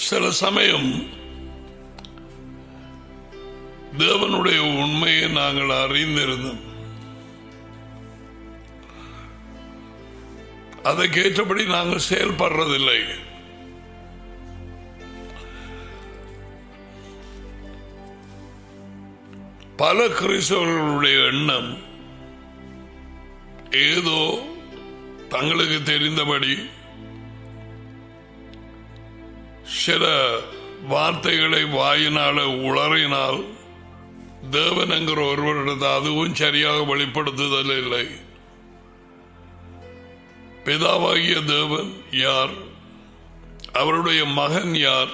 சில சமயம் தேவனுடைய உண்மையை நாங்கள் அறிந்திருந்தோம் அதற்கேற்றபடி நாங்கள் செயல்படுறதில்லை பல கிறிஸ்தவர்களுடைய எண்ணம் ஏதோ தங்களுக்கு தெரிந்தபடி சில வார்த்தைகளை வாயினால உளறினால் தேவன் என்கிற ஒருவரிடத்து அதுவும் சரியாக வெளிப்படுத்துதல் இல்லை பிதாவாகிய தேவன் யார் அவருடைய மகன் யார்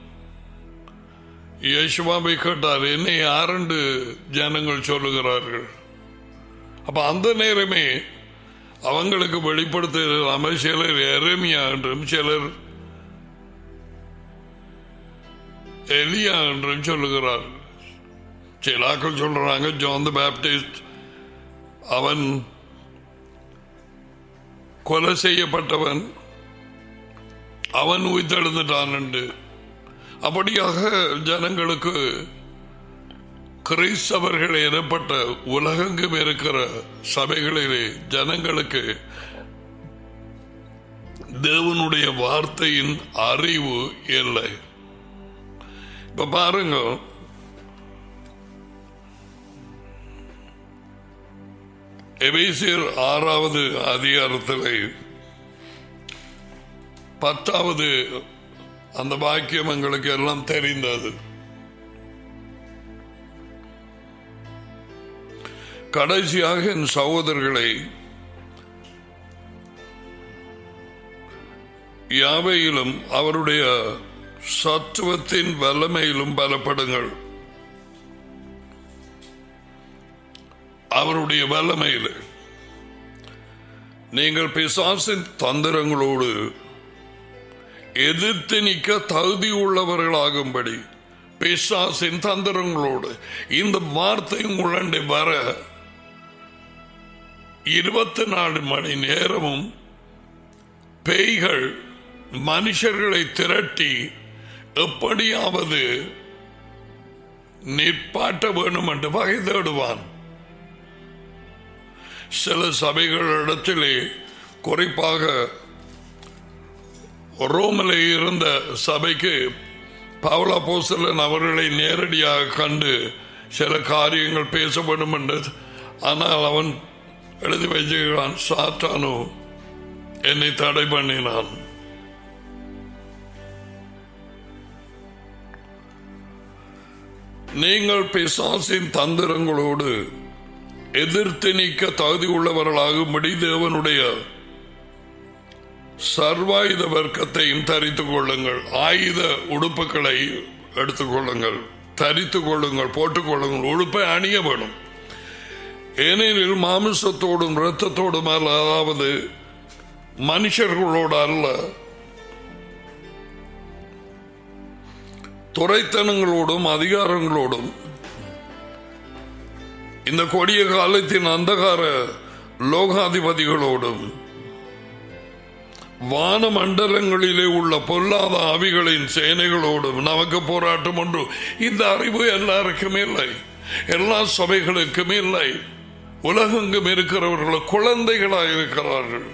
யேசுவாவை கேட்டார் என்னை யாரென்று ஜனங்கள் சொல்லுகிறார்கள் அப்ப அந்த நேரமே அவங்களுக்கு வெளிப்படுத்த சிலர் எரமியா என்றும் சிலர் எலியா என்றும் சொல்லுகிறார் சிலாக்கள் சொல்றாங்க ஜான் த பேப்டிஸ்ட் அவன் கொலை செய்யப்பட்டவன் அவன் உயிர்த்தெழுந்துட்டான் என்று அப்படியாக ஜனங்களுக்கு கிறிஸ்தவர்கள் எனப்பட்ட உலகெங்கும் இருக்கிற சபைகளிலே ஜனங்களுக்கு தேவனுடைய வார்த்தையின் அறிவு இல்லை இப்ப பாருங்க எபேசியர் ஆறாவது அதிகாரத்திலே பத்தாவது அந்த வாக்கியம் எங்களுக்கு எல்லாம் தெரிந்தது கடைசியாக என் சகோதரர்களை யாவையிலும் அவருடைய சத்துவத்தின் வல்லமையிலும் பலப்படுங்கள் அவருடைய வல்லமையில் நீங்கள் பிசாசின் தந்திரங்களோடு எதிர்த்து நிற்க தகுதி உள்ளவர்களாகும்படி பிசாசின் தந்திரங்களோடு இந்த வார்த்தை உங்களண்டை வர இருபத்தி நாலு மணி நேரமும் பேய்கள் மனுஷர்களை திரட்டி எப்படியாவது நிற்பாட்ட வேணும் என்று வகை தேடுவான் சில சபைகளிடத்திலே குறிப்பாக ரோமில் இருந்த சபைக்கு பவலா போசலன் அவர்களை நேரடியாக கண்டு சில காரியங்கள் பேச வேண்டும் என்று ஆனால் அவன் எழுதி வச்சுக்கிறான் சாத்தானோ என்னை தடை பண்ணினான் நீங்கள் பிசாசின் தந்திரங்களோடு எதிர்த்து நீக்க தகுதி உள்ளவர்களாகும்படி தேவனுடைய சர்வாயுத வர்க்கத்தையும் தரித்துக் கொள்ளுங்கள் ஆயுத உடுப்புகளை எடுத்துக் கொள்ளுங்கள் தரித்துக் கொள்ளுங்கள் போட்டுக் கொள்ளுங்கள் உடுப்பை அணிய வேணும் ஏனெனில் மாமிசத்தோடும் இரத்தத்தோடும் அல்ல அதாவது மனுஷர்களோடு அல்ல துறைத்தனங்களோடும் அதிகாரங்களோடும் இந்த கொடிய காலத்தின் அந்தகார லோகாதிபதிகளோடும் வான மண்டலங்களிலே உள்ள பொல்லாத ஆவிகளின் சேனைகளோடும் நமக்கு போராட்டம் ஒன்று இந்த அறிவு எல்லாருக்கும் இல்லை எல்லா சபைகளுக்கும் இல்லை உலகெங்கும் இருக்கிறவர்கள் குழந்தைகளாக இருக்கிறார்கள்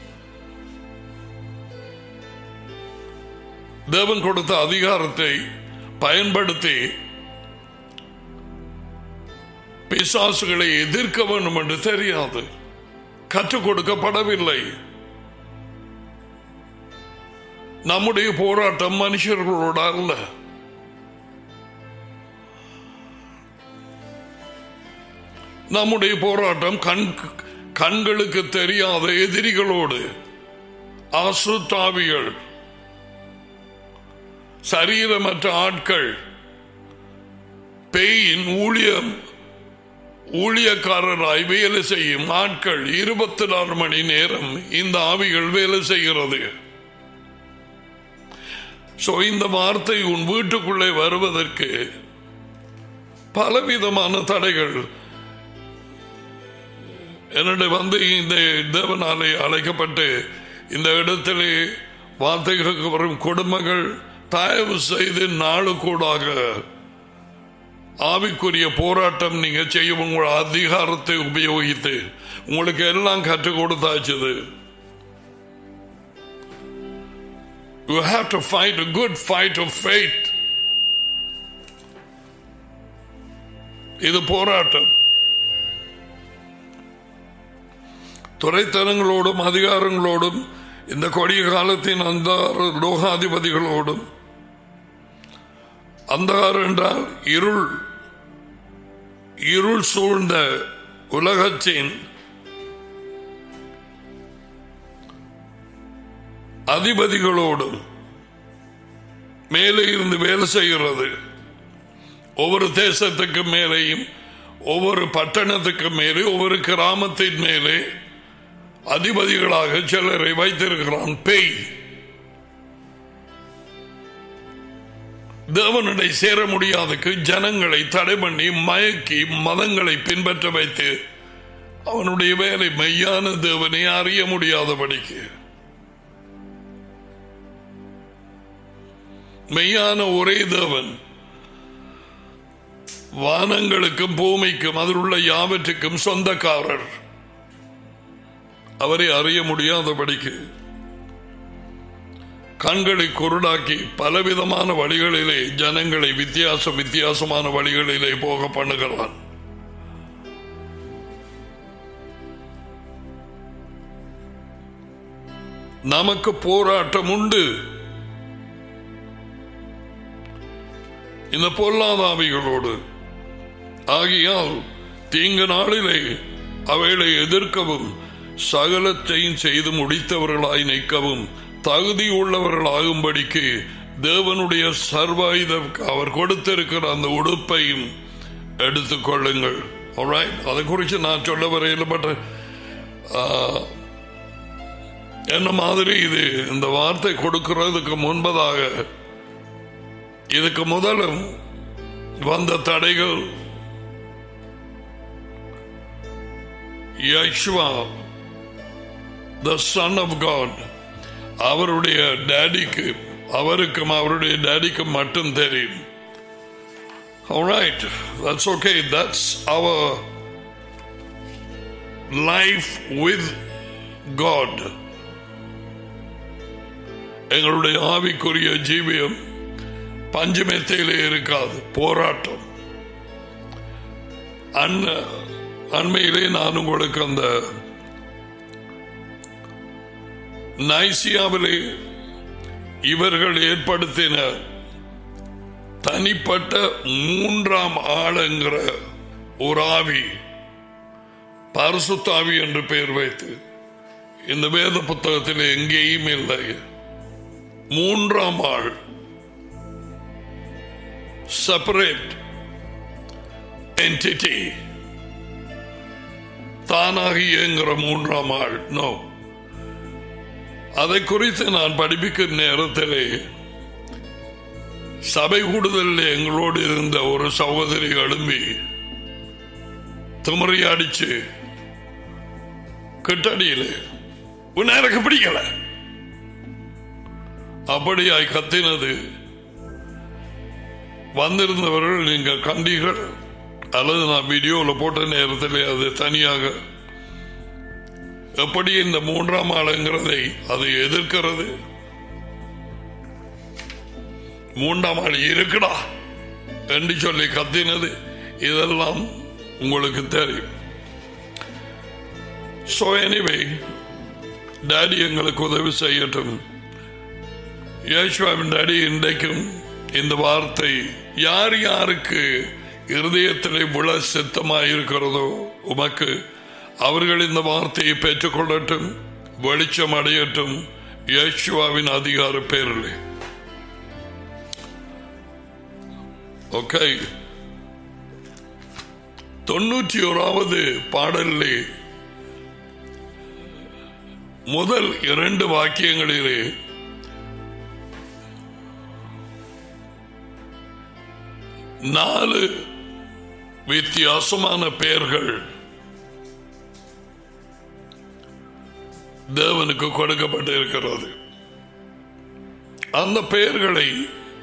தேவன் கொடுத்த அதிகாரத்தை பயன்படுத்தி பிசாசுகளை எதிர்க்க வேண்டும் என்று தெரியாது கற்றுக் கொடுக்கப்படவில்லை நம்முடைய போராட்டம் மனுஷர்களோட அல்ல நம்முடைய போராட்டம் கண் கண்களுக்கு தெரியாத எதிரிகளோடு அசுத்தாவிகள் சரீரமற்ற ஆட்கள் பேயின் ஊழியம் ஊழியக்காரராய் வேலை செய்யும் ஆட்கள் இருபத்தி நாலு மணி நேரம் இந்த ஆவிகள் வேலை செய்கிறது சோ இந்த வார்த்தை உன் வீட்டுக்குள்ளே வருவதற்கு பலவிதமான தடைகள் என்னுடைய வந்து இந்த தேவனாலே அழைக்கப்பட்டு இந்த இடத்திலே வார்த்தைகளுக்கு வரும் கொடுமைகள் தயவு செய்து நாளுக்கூடாக ஆவிக்குரிய போராட்டம் நீங்க செய்யும் உங்கள் அதிகாரத்தை உபயோகித்து உங்களுக்கு எல்லாம் கற்றுக் கொடுத்தாச்சுது You have to fight a good fight of faith. இது போராட்டம் துறைத்தனங்களோடும் அதிகாரங்களோடும் இந்த கொடிய காலத்தின் அந்த லோகாதிபதிகளோடும் அந்தகாரம் என்றால் இருள் இருள் சூழ்ந்த உலகத்தின் அதிபதிகளோடும் மேலே இருந்து வேலை செய்கிறது ஒவ்வொரு தேசத்துக்கு மேலேயும் ஒவ்வொரு பட்டணத்துக்கு மேலே ஒவ்வொரு கிராமத்தின் மேலே அதிபதிகளாக சிலரை வைத்திருக்கிறான் பேய் தேவனுடைய சேர முடியாதக்கு ஜனங்களை தடை பண்ணி மயக்கி மதங்களை பின்பற்ற வைத்து அவனுடைய வேலை மெய்யான தேவனை அறிய முடியாதபடிக்கு மெய்யான ஒரே தேவன் வானங்களுக்கும் பூமிக்கும் அதில் உள்ள யாவற்றுக்கும் சொந்தக்காரர் அவரை அறிய முடியாதபடிக்கு கண்களை குருடாக்கி பலவிதமான வழிகளிலே ஜனங்களை வித்தியாச வித்தியாசமான வழிகளிலே போக பண்ணுகிறான் நமக்கு போராட்டம் உண்டு இந்த பொல்லாதாவிகளோடு ஆகியால் தீங்கு நாளிலே அவைகளை எதிர்க்கவும் சகலத்தையும் செய்து முடித்தவர்களாய் நிற்கவும் தகுதி உள்ளவர்களாகும்படிக்கு தேவனுடைய சர்வாயுத அவர் கொடுத்திருக்கிற அந்த உடுப்பையும் எடுத்துக்கொள்ளுங்கள் அதை குறித்து நான் சொல்ல வரையில் பட் என்ன மாதிரி இது இந்த வார்த்தை கொடுக்கிறதுக்கு முன்பதாக இதுக்கு முதலும் வந்த தடைகள் Yeshua the Son of God அவருடைய டேடிக்கு அவருக்கும் அவருடைய டேடிக்கும் மட்டும் தெரியும் Alright, that's okay. That's our life with God. எங்களுடைய ஆவிக்குரிய ஜீவியம் பஞ்சமெத்தையிலே இருக்காது போராட்டம் அண்ண அண்மையிலே நான் உங்களுக்கு அந்த நைசியாவிலே இவர்கள் ஏற்படுத்தின தனிப்பட்ட மூன்றாம் ஆளுங்கிற ஒரு ஆவி பரிசுத்தாவி என்று பெயர் வைத்து இந்த வேத புத்தகத்தில் எங்கேயும் இல்லை மூன்றாம் ஆள் செப்பரேட் என்டிட்டி தானாக இயங்குற மூன்றாம் ஆள் நோ அதை குறித்து நான் படிப்பிக்கும் நேரத்திலே சபை கூடுதலில் எங்களோடு இருந்த ஒரு சகோதரி எழும்பி திமறி அடிச்சு கிட்டடியில் உன்னை எனக்கு பிடிக்கல அப்படியாய் கத்தினது வந்திருந்தவர்கள் நீங்கள் கண்டீர்கள் அல்லது நான் வீடியோவில் போட்ட நேரத்தில் அது தனியாக எப்படி இந்த மூன்றாம் ஆளுங்கிறதை அது எதிர்க்கிறது மூன்றாம் ஆள் இருக்குடா என்று சொல்லி கத்தினது இதெல்லாம் உங்களுக்கு தெரியும் ஸோ எனிவே டாடி எங்களுக்கு உதவி செய்யட்டும் யேசுவாவின் டாடி இன்றைக்கும் இந்த வார்த்தை யார் யாருக்கு இருதயத்திலே விழ சித்தமாக இருக்கிறதோ உமக்கு அவர்கள் இந்த வார்த்தையை பெற்றுக்கொள்ளட்டும் வெளிச்சம் அடையட்டும் யேசுவாவின் அதிகார பேரில் ஓகே தொண்ணூற்றி ஓராவது பாடலிலே முதல் இரண்டு வாக்கியங்களிலே நாலு வித்தியாசமான பெயர்கள் தேவனுக்கு கொடுக்கப்பட்டிருக்கிறது அந்த பெயர்களை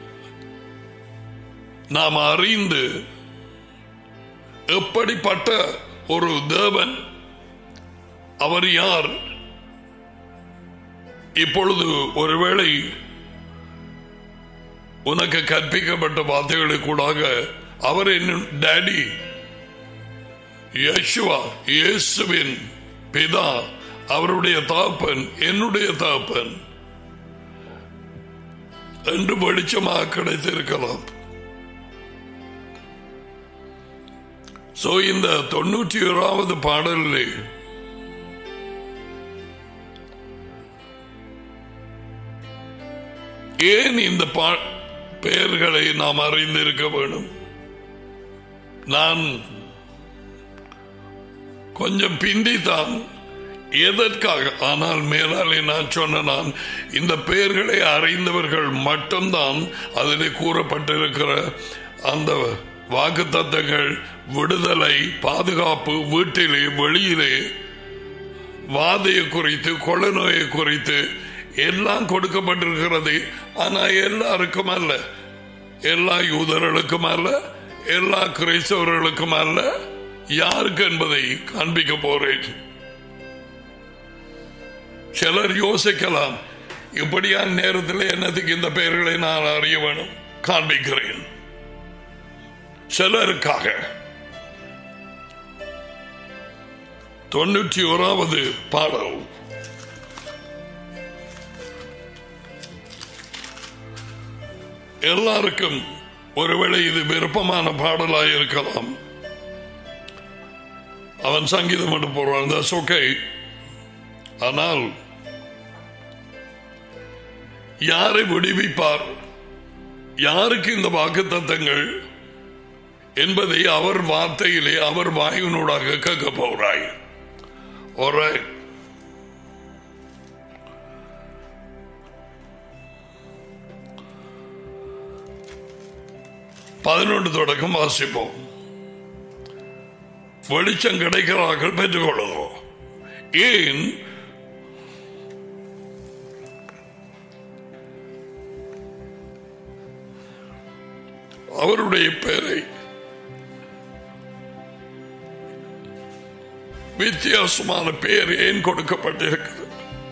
நாம் அறிந்து எப்படிப்பட்ட ஒரு தேவன் அவர் யார் இப்பொழுது ஒருவேளை உனக்கு கற்பிக்கப்பட்ட வார்த்தைகளுக்கூடாக அவர் என்னும் டேடி யேசுவா இயேசுவின் பிதா அவருடைய தாப்பன் என்னுடைய தாப்பன் என்று வெளிச்சமாக கிடைத்திருக்கலாம் சோ இந்த தொண்ணூற்றி ஓராவது பாடலிலே ஏன் இந்த பா- பெயர்களை நாம் அறிந்திருக்க வேண்டும் நான் கொஞ்சம் பிந்தித்தான் எதற்காக ஆனால் மேலாலே நான் சொன்ன நான் இந்த பெயர்களை அறிந்தவர்கள் மட்டும்தான் அதிலே கூறப்பட்டிருக்கிற அந்த வாக்குத்தத்தங்கள் விடுதலை பாதுகாப்பு வீட்டிலே வெளியிலே வாதையை குறித்து கொள்ள நோயை குறித்து எல்லாம் கொடுக்கப்பட்டிருக்கிறது ஆனா எல்லாருக்கும் அல்ல எல்லா யூதர்களுக்கும் அல்ல எல்லா கிறிஸ்தவர்களுக்கும் அல்ல யாருக்கு என்பதை காண்பிக்க போறேன் சிலர் யோசிக்கலாம் இப்படியான நேரத்தில் என்னத்துக்கு இந்த பெயர்களை நான் அறிய வேணும் காண்பிக்கிறேன் சிலருக்காக தொண்ணூற்றி ஓராவது பாடல் எல்லாருக்கும் ஒருவேளை இது விருப்பமான பாடலாய் இருக்கலாம் அவன் சங்கீதம் மட்டும் போடுவான் தட்ஸ் ஓகே ஆனால் யாரை விடுவிப்பார் யாருக்கு இந்த வாக்கு தத்தங்கள் என்பதை அவர் வார்த்தையிலே அவர் வாயுனூடாக கேட்க போகிறாய் Alright. பதினொன்று தொடக்கம் வாசிப்போம் வெளிச்சம் கிடைக்கிறார்கள் பெற்றுக்கொள்ளுவோம் ஏன் அவருடைய பெயரை வித்தியாசமான பெயர் ஏன் கொடுக்கப்பட்டிருக்கிறது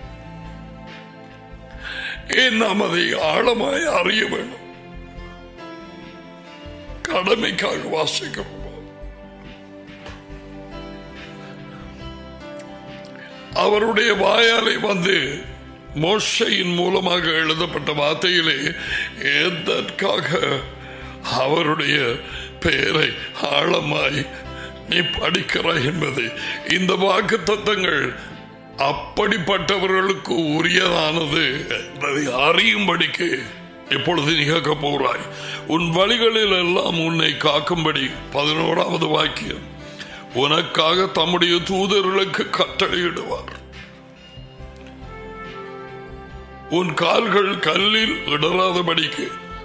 ஏன் நாம் அதை ஆழமாய் அறிய வேண்டும் கடமைக்காக வாசிக்கிறோம் அவருடைய வாயாலை வந்து மோஷையின் மூலமாக எழுதப்பட்ட வார்த்தையிலே எதற்காக அவருடைய பெயரை ஆழமாய் நீ படிக்கிறாய் என்பது இந்த வாக்கு தத்தங்கள் அப்படிப்பட்டவர்களுக்கு உரியதானது என்பதை அறியும்படிக்கு இப்பொழுது நீ கேட்க போகிறாய் உன் வழிகளில் எல்லாம் உன்னை காக்கும்படி பதினோராவது வாக்கியம் உனக்காக தம்முடைய தூதர்களுக்கு கட்டளையிடுவார் உன் கால்கள் கல்லில் இடராதபடிக்கு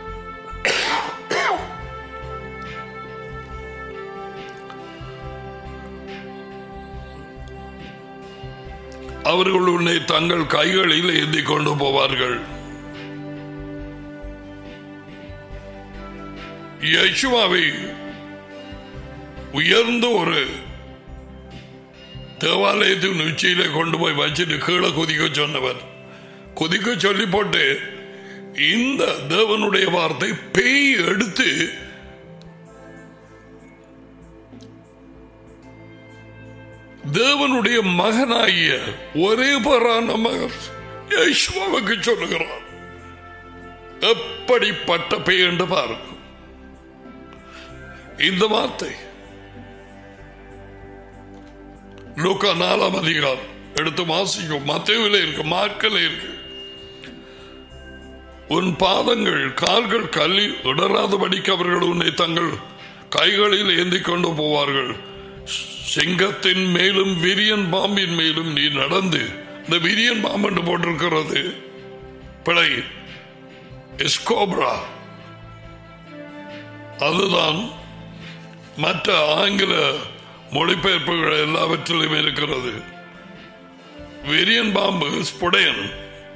அவர்கள் உன்னை தங்கள் கைகளில் ஏந்தி கொண்டு போவார்கள் யசுவாவை உயர்ந்த ஒரு தேவாலயத்தின் உச்சியில கொண்டு போய் வச்சுட்டு கீழே குதிக்க சொன்னவர் குதிக்க சொல்லி போட்டு இந்த தேவனுடைய வார்த்தை பேய் எடுத்து தேவனுடைய மகனாகிய ஒரே பரான மகன் யேசுவாவுக்கு சொல்லுகிறான் எப்படிப்பட்ட பேய் என்று பாருங்க இந்த வார்த்தை லூக்கா நாலாம் அதிகாரம் எடுத்து வாசிக்கும் மத்தேவில இருக்கு மார்க்கல இருக்கு உன் பாதங்கள் கால்கள் கல்லில் இடராதபடிக்கு அவர்கள் உன்னை தங்கள் கைகளில் ஏந்தி கொண்டு போவார்கள் சிங்கத்தின் மேலும் விரியன் பாம்பின் மேலும் நீ நடந்து இந்த விரியன் பாம்பு என்று போட்டிருக்கிறது பிழை எஸ்கோப்ரா அதுதான் மற்ற ஆங்கில மொழிபெயர்ப்புகள் எல்லாவற்றிலும் இருக்கிறது விரியன் பாம்பு ஸ்புடையன்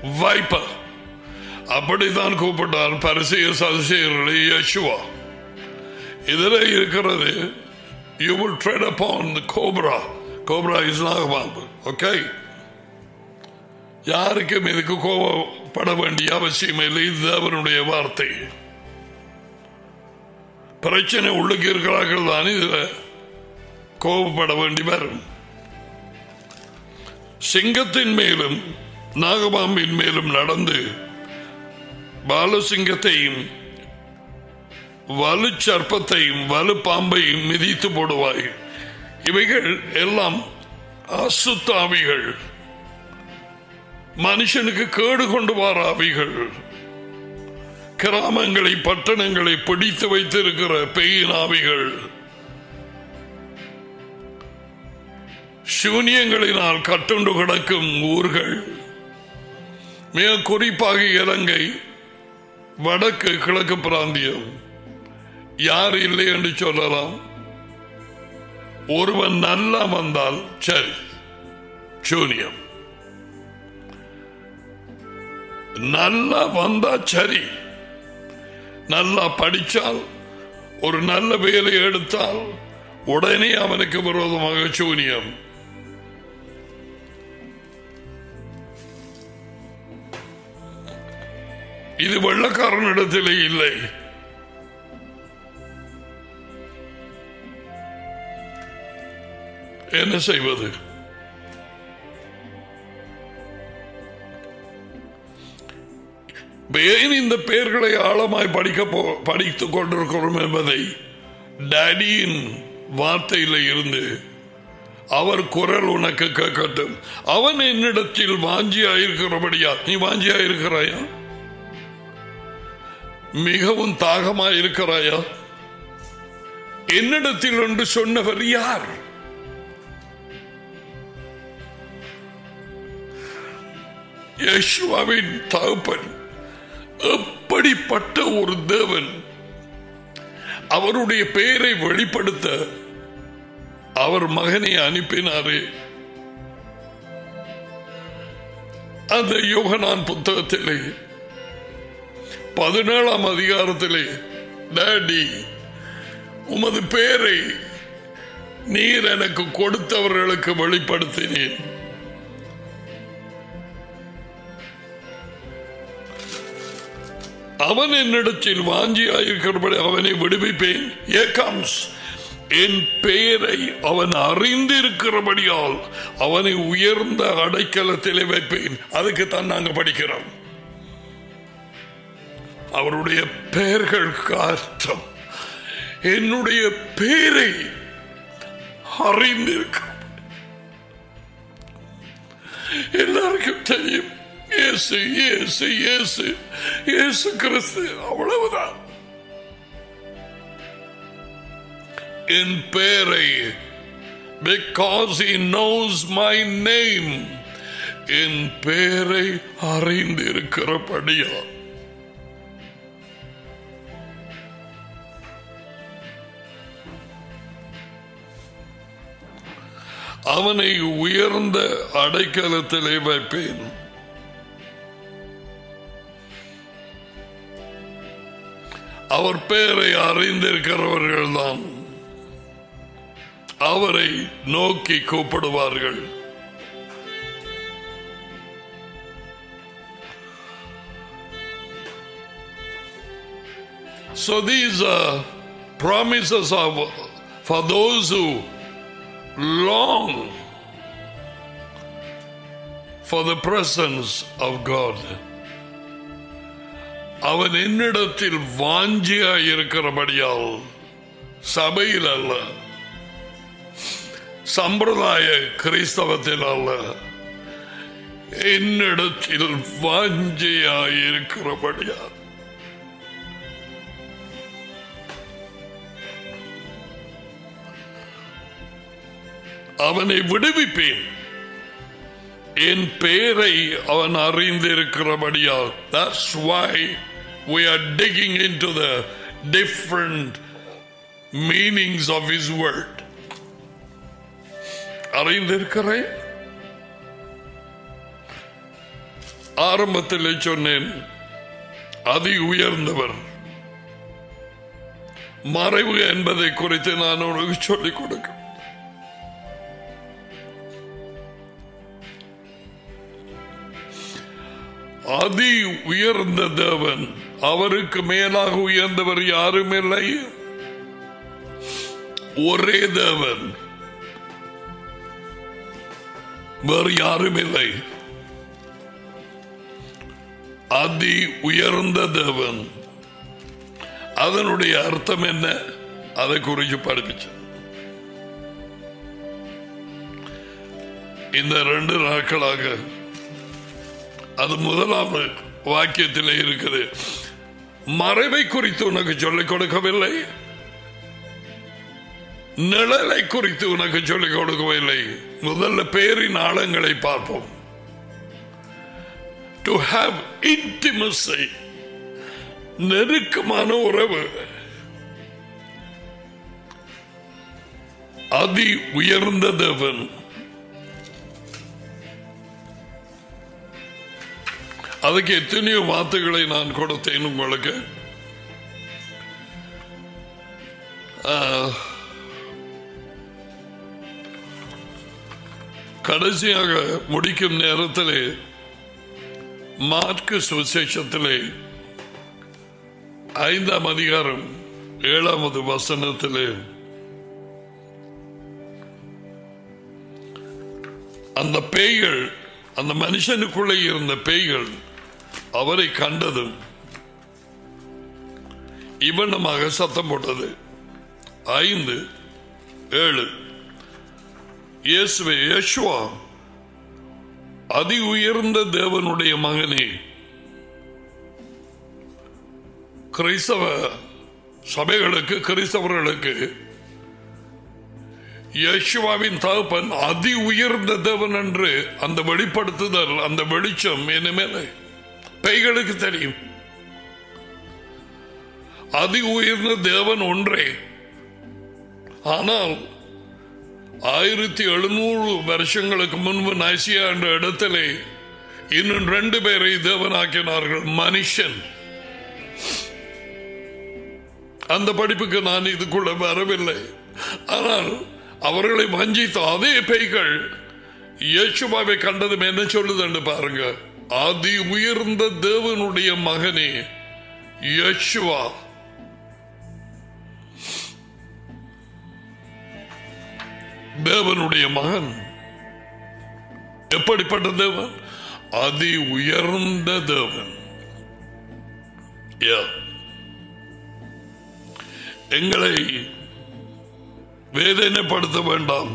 வைப்பர் அப்படித்தான் கூப்பிட்டார் பரிசெய சதிசெயர்களை யசுவா இதில் இருக்கிறது you will tread upon cobra cobra is நாகபாம்பு ஓகே யாருக்கும் இதுக்கு கோபப்பட வேண்டிய அவசியம் இல்லை இது அவனுடைய வார்த்தை பிரச்சனை உள்ளுக்கு இருக்கிறார்கள் தான் இதுல கோபப்பட வேண்டி வரும் சிங்கத்தின் மேலும் நாகபாம்பின் மேலும் நடந்து பாலசிங்கத்தையும் வலு சர்ப்பத்தையும் வலு பாம்பையும் மிதித்து போடுவாய் இவைகள் எல்லாம் அசுத்தாவிகள் மனுஷனுக்கு கேடு கொண்டு வர ஆவிகள் கிராமங்களை பட்டணங்களை பிடித்து வைத்திருக்கிற பெயின் ஆவிகள் சூனியங்களினால் கட்டுண்டு கிடக்கும் ஊர்கள் மிக குறிப்பாக இலங்கை வடக்கு கிழக்கு பிராந்தியம் யார் இல்லை என்று சொல்லலாம் ஒருவன் நல்லா வந்தால் சரி சூனியம் நல்லா வந்தா சரி நல்லா படிச்சால் ஒரு நல்ல வேலை எடுத்தால் உடனே அவனுக்கு விரோதமாக சூனியம் இது வெள்ளக்காரனிடத்திலே இல்லை என்ன செய்வது ஏன் இந்த பெயர்களை ஆழமாய் படிக்க போ- படித்துக் கொண்டிருக்கிறோம் என்பதை டேடியின் வார்த்தையில் இருந்து அவர் குரல் உனக்கு கேட்கட்டும் அவன் என்னிடத்தில் வாஞ்சியாயிருக்கிறபடியா நீ வாஞ்சியாயிருக்கிறாயா மிகவும் தாகமாய் இருக்கிறாயா என்னிடத்தில் ஒன்று சொன்னவர் யார் யேசுவாவின் தகப்பன் எப்படிப்பட்ட ஒரு தேவன் அவருடைய பெயரை வெளிப்படுத்த அவர் மகனை அனுப்பினாரே அந்த யோகனான் புத்தகத்திலே பதினேழாம் அதிகாரத்திலே டாடி உமது பெயரை நீர் எனக்கு கொடுத்தவர்களுக்கு வெளிப்படுத்தினேன் அவன் என்னிடத்தில் வாஞ்சியாயிருக்கிறபடி அவனை விடுவிப்பேன் ஏகாம்ஸ் என் பெயரை அவன் அறிந்திருக்கிறபடியால் அவனை உயர்ந்த அடைக்கலத்திலே வைப்பேன் அதுக்கு தான் நாங்க படிக்கிறோம் அவருடைய பெயர்கள் காற்றம் என்னுடைய பெயரை அறிந்திருக்க எல்லாருக்கும் தெரியும் இயேசு இயேசு இயேசு இயேசு கிறிஸ்து அவ்வளவுதான் என் பெயரை because he knows my name என் பெயரை அறிந்திருக்கிறபடியா அவனை உயர்ந்த அடைக்கலத்திலே வைப்பேன் அவர் பெயரை அறிந்திருக்கிறவர்கள் தான் அவரை நோக்கி கூப்பிடுவார்கள் So these are promises of for those who long for the presence of God. அவன் என்னிடத்தில் வாஞ்சியாய் இருக்கிறபடியால் சபையில் அல்ல சம்பிரதாய கிறிஸ்தவத்தில் அல்ல என்னிடத்தில் வாஞ்சியாய் இருக்கிறபடியால் அவனை விடுவிப்பேன் என் பெயரை அவன் அறிந்திருக்கிறபடியால் that's why we are digging into the different meanings of his word அறிந்திருக்கிறேன் ஆரம்பத்தில் சொன்னேன் அதி உயர்ந்தவர் மறைவு என்பதை குறித்து நான் உனக்கு சொல்லிக் கொடுக்க அதி உயர்ந்த தேவன் அவருக்கு மேலாக உயர்ந்தவர் யாரும் இல்லை ஒரே தேவன் வேறு யாரும் இல்லை அதி உயர்ந்த தேவன் அதனுடைய அர்த்தம் என்ன அதை குறித்து படிப்பிச்சு இந்த ரெண்டு நாட்களாக அது முதலாவது வாக்கியத்தில் இருக்குது மறைவை குறித்து உனக்கு சொல்லிக் கொடுக்கவில்லை நிழலை குறித்து உனக்கு சொல்லிக் கொடுக்கவில்லை முதல்ல பேரின் ஆழங்களை பார்ப்போம் டு ஹாவ் இன்டிமஸை நெருக்கமான உறவு அதி உயர்ந்த தேவன் அதுக்கு எத்தனையோ வார்த்தைகளை நான் கொடுத்தேன் உங்களுக்கு கடைசியாக முடிக்கும் நேரத்திலே மார்க்கு சுவிசேஷத்திலே ஐந்தாம் அதிகாரம் ஏழாவது வசனத்திலே அந்த பேய்கள் அந்த மனுஷனுக்குள்ளே இருந்த பேய்கள் அவரை கண்டதும் இவனமாக சத்தம் போட்டது ஐந்து ஏழு இயேசுவே யேசுவா அதி உயர்ந்த தேவனுடைய மகனே கிறிஸ்தவ சபைகளுக்கு கிறிஸ்தவர்களுக்கு யேசுவாவின் தகப்பன் அதி உயர்ந்த தேவன் என்று அந்த வெளிப்படுத்துதல் அந்த வெளிச்சம் இனிமேல் பெய்களுக்கு தெரியும் அதி உயர்ந்த தேவன் ஒன்றே ஆனால் ஆயிரத்தி எழுநூறு வருஷங்களுக்கு முன்பு நைசியா என்ற இடத்திலே இன்னும் ரெண்டு பேரை தேவனாக்கினார்கள் மனுஷன் அந்த படிப்புக்கு நான் இதுக்குள்ள வரவில்லை ஆனால் அவர்களை வஞ்சித்த அதே பேய்கள் இயேசுபாவை கண்டதும் என்ன சொல்லுதுன்னு பாருங்க அதி உயர்ந்த தேவனுடைய மகனே யேசுவா தேவனுடைய மகன் எப்படிப்பட்ட தேவன் அதி உயர்ந்த தேவன் Yeah. எங்களை வேதனைப்படுத்த வேண்டாம்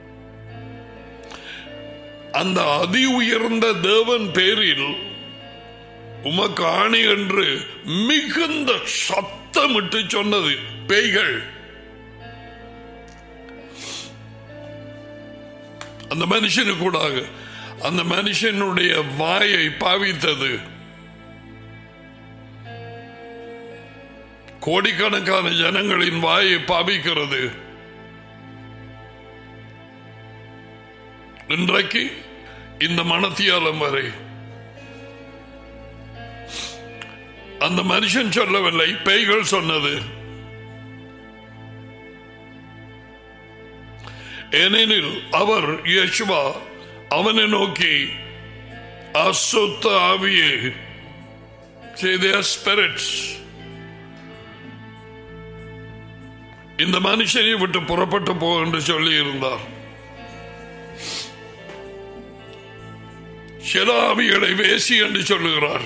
அந்த அதி உயர்ந்த தேவன் பேரில் உமக்கு ஆணை என்று மிகுந்த சத்தமிட்டு சொன்னது பேய்கள் அந்த மனுஷனு கூடாக அந்த மனுஷனுடைய வாயை பாவித்தது கோடிக்கணக்கான ஜனங்களின் வாயை பாவிக்கிறது இன்றைக்கு இந்த மனத்தியாலம் வரை அந்த மனுஷன் சொல்லவில்லை பேய்கள் சொன்னது ஏனெனில் அவர் யேசுவா அவனை நோக்கி அசுத்த ஆவியே ஸ்பிரிட்ஸ் இந்த மனுஷனை விட்டு புறப்பட்டு போ என்று சொல்லி இருந்தார் சில ஆவிகளை வேசி என்று சொல்லுகிறார்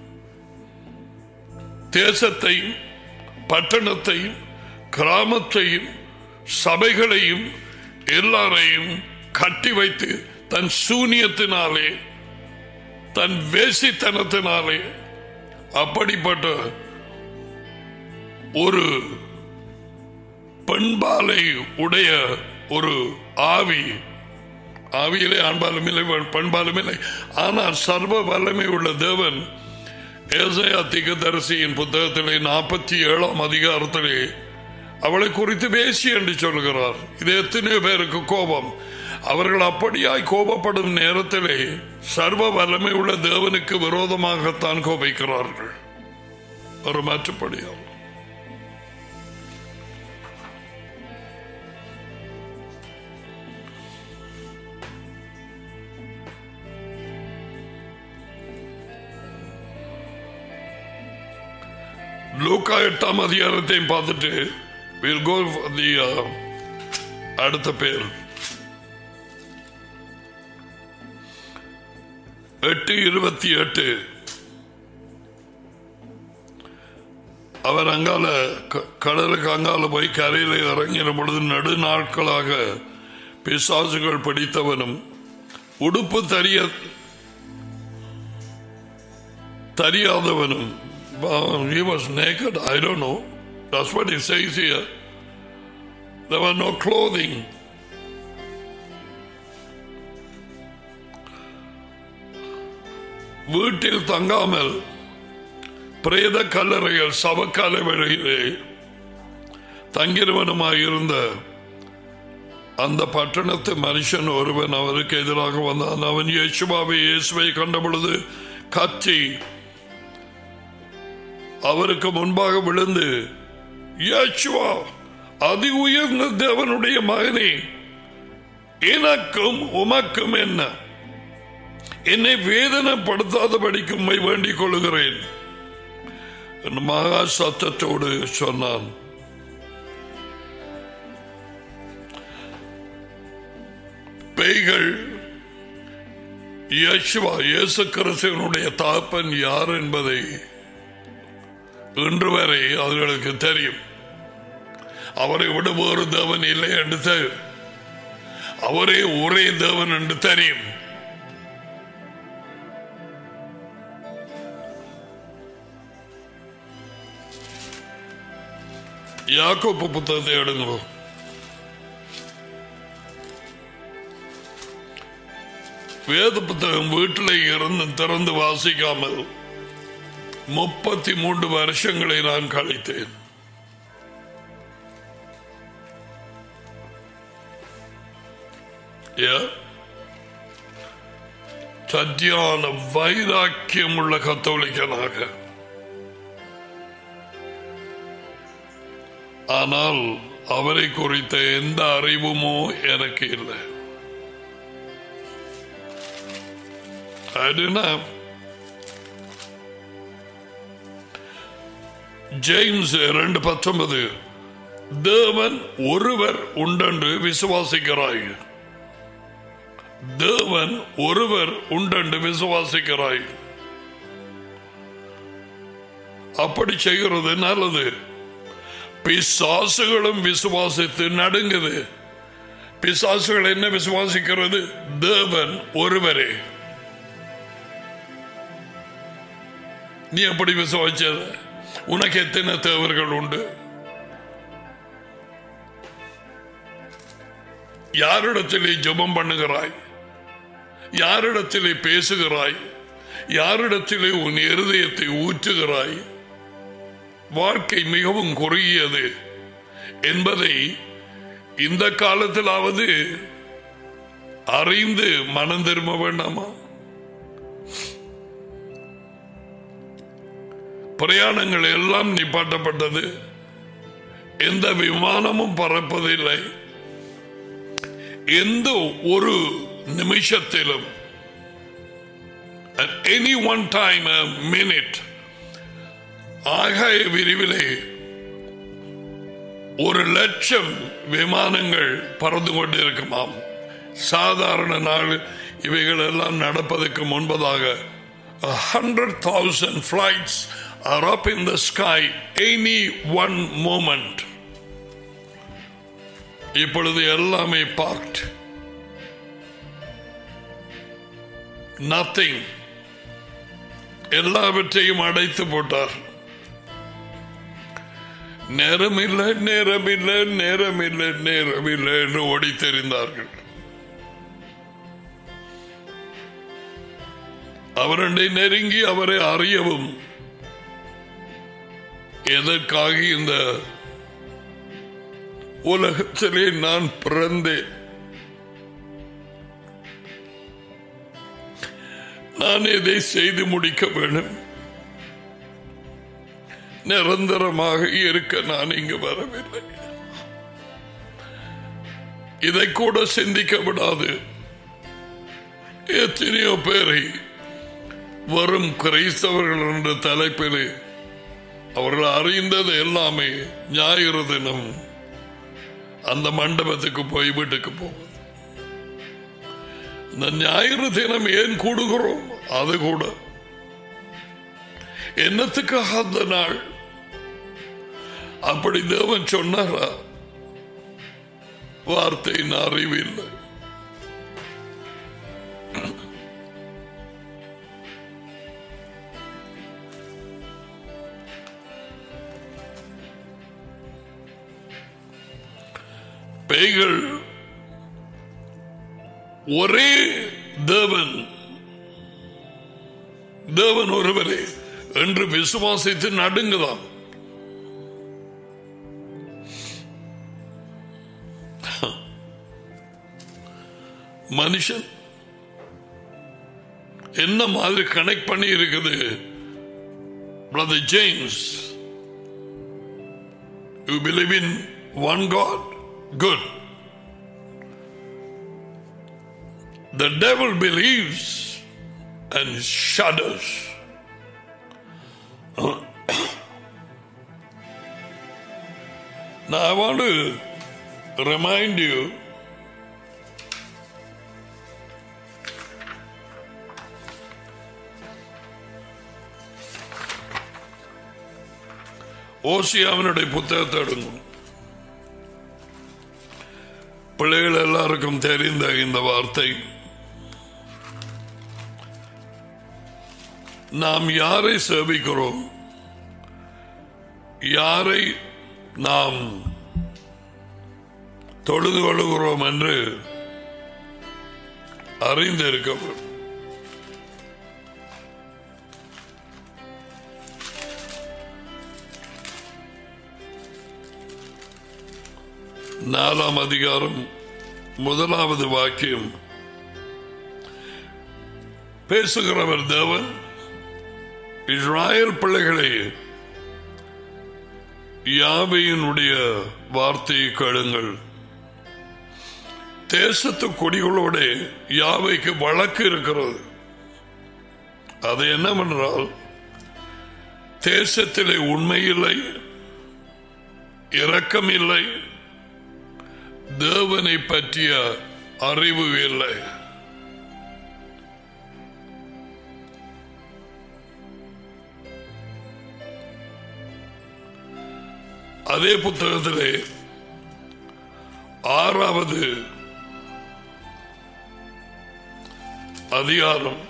தேசத்தையும் பட்டணத்தையும் கிராமத்தையும் சபைகளையும் எல்லாரையும் கட்டி வைத்து தன் சூனியத்தினாலே தன் வேசித்தனத்தினாலே அப்படிப்பட்ட ஒரு பெண்பாலை உடைய ஒரு ஆவி ஆவியிலே ஆண்பாலும் இல்லை பண்பாலும் இல்லை ஆனால் சர்வ வல்லமை உள்ள தேவன் ஏசையா திகதரிசியின் புத்தகத்திலே நாற்பத்தி ஏழாம் அதிகாரத்திலே அவளை குறித்து பேசி என்று சொல்கிறார் இது எத்தனையோ பேருக்கு கோபம் அவர்கள் அப்படியாய் கோபப்படும் நேரத்திலே சர்வ வல்லமை உள்ள தேவனுக்கு விரோதமாகத்தான் கோபிக்கிறார்கள் ஒரு மாற்றுப்படியால் லூக்கா எட்டாம் அதிகாரத்தையும் பார்த்துட்டு we'll go for the, uh, அடுத்த பேர் எட்டு இருபத்தி எட்டு அவர் அங்கால க- கடலுக்கு அங்கால போய் கரையில் இறங்கின பொழுது நடு நாட்களாக பிசாசுகள் பிடித்தவனும் உடுப்பு தரிய தெரியாதவனும் uh, he was naked I don't know that's what it says here there was no clothing வீட்டில் தங்காமல் பிரேத கல்லறைகள் சவக்கால வழியிலே தங்கிருவனுமாயிருந்த அந்த பட்டணத்து மனுஷன் ஒருவன் அவருக்கு எதிராக வந்தான் அவன் இயேசுவாவை இயேசுவை கண்ட பொழுது கத்தி அவருக்கு முன்பாக விழுந்து இயேசுவா அதி உயர்ந்த தேவனுடைய மகனே எனக்கும் உமக்கும் என்ன என்னை வேதனைப்படுத்தாதபடிக்கு உம்மை வேண்டிக் கொள்கிறேன் என்று மகா சத்தத்தோடு சொன்னான் பேய்கள் யேசுவா இயேசு கிறிஸ்துவனுடைய தாப்பன் யார் என்பதை இன்று வரை அவர்களுக்கு தெரியும் அவரை விட வேறு தேவன் இல்லை என்று தெரியும் அவரே ஒரே தேவன் என்று தெரியும் யாக்கோப்பு புத்தகத்தை எடுங்க வேத புத்தகம் வீட்டில் இருந்து திறந்து வாசிக்காமல் முப்பத்தி மூன்று வருஷங்களை நான் கழித்தேன் Yeah. சத்தியான வைராக்கியம் உள்ள கத்தோலிக்கனாக ஆனால் அவரை குறித்த எந்த அறிவுமோ எனக்கு இல்லை I didn't have. ஜேம்ஸ் இரண்டு பத்தொன்பது தேவன் ஒருவர் உண்டென்று விசுவாசிக்கிறாய் தேவன் ஒருவர் உண்டென்று விசுவாசிக்கிறாய் அப்படி செய்கிறது நல்லது பிசாசுகளும் விசுவாசித்து நடுங்குது பிசாசுகள் என்ன விசுவாசிக்கிறது தேவன் ஒருவரே நீ எப்படி விசுவாசிச்சது உனக்கு எத்தனை தேவர்கள் உண்டு யாரிடத்திலே ஜெபம் பண்ணுகிறாய் யாரிடத்திலே பேசுகிறாய் யாரிடத்திலே உன் இருதயத்தை ஊற்றுகிறாய் வாழ்க்கை மிகவும் குறுகியது என்பதை இந்த காலத்திலாவது அறிந்து மனம் திரும்ப வேண்டாமா பிரயாணங்கள் எல்லாம் நிப்பாட்டப்பட்டது எந்த விமானமும் பறப்பதில்லை எந்த ஒரு நிமிஷத்திலும் at any one time a minute ஆகாய விரிவிலே ஒரு லட்சம் விமானங்கள் பறந்து கொண்டிருக்குமாம் சாதாரண நாள் இவைகள் எல்லாம் நடப்பதற்கு முன்பதாக hundred thousand flights are up in the sky any one moment இப்பொழுது எல்லாமே பார்க்ட் நத்திங் எல்லாவற்றையும் அடைத்து போட்டார் நேரமில்லை நேரமில்லை நேரமில்லை நேரமில்லை என்று ஓடி தெரிந்தார்கள் அவரண்டை நெருங்கி அவரை அறியவும் எதற்காக இந்த உலகத்திலே நான் பிறந்தேன் நான் இதை செய்து முடிக்க வேண்டும் நிரந்தரமாக இருக்க நான் இங்கு வரவில்லை இதை கூட சிந்திக்க விடாது எத்தனையோ பேரை வரும் கிரைஸ்தவர்கள் என்ற தலைப்பிலே அவர்கள் அறிந்தது எல்லாமே ஞாயிறு தினம் அந்த மண்டபத்துக்கு போய் வீட்டுக்கு போவது இந்த ஞாயிறு தினம் ஏன் கூடுகிறோம் அது கூட என்னத்துக்காக அந்த நாள் அப்படி தேவன் சொன்னாரா வார்த்தையின் அறிவில்லை பேய்கள் ஒரே தேவன் தேவன் ஒருவரே என்று விசுவாசித்து நடுங்குதான் மனுஷன் என்ன மாதிரி கனெக்ட் பண்ணி இருக்குது brother James you believe in one God good The devil believes and shudders. now, I want to remind you ஓசியாவினுடைய புத்தகத்தை எடுங்க பிள்ளைகள் எல்லாருக்கும் தெரிந்த இந்த வார்த்தை நாம் யாரை சேவிக்கிறோம் யாரை நாம் தொழுது கொள்ளுகிறோம் என்று அறிந்திருக்க வேண்டும். நாலாம் அதிகாரம் முதலாவது வாக்கியம் பேசுகிறவர் தேவன் இஸ்ராயல் பிள்ளைகளே யாவையினுடைய வார்த்தையை கேளுங்கள் தேசத்து கொடிகளோட யாவைக்கு வழக்கு இருக்கிறது அது என்னவென்றால் தேசத்திலே உண்மை இல்லை இரக்கம் இல்லை தேவனை பற்றிய அறிவு இல்லை அதே புத்தகத்திலே ஆறாவது அதிகாரம்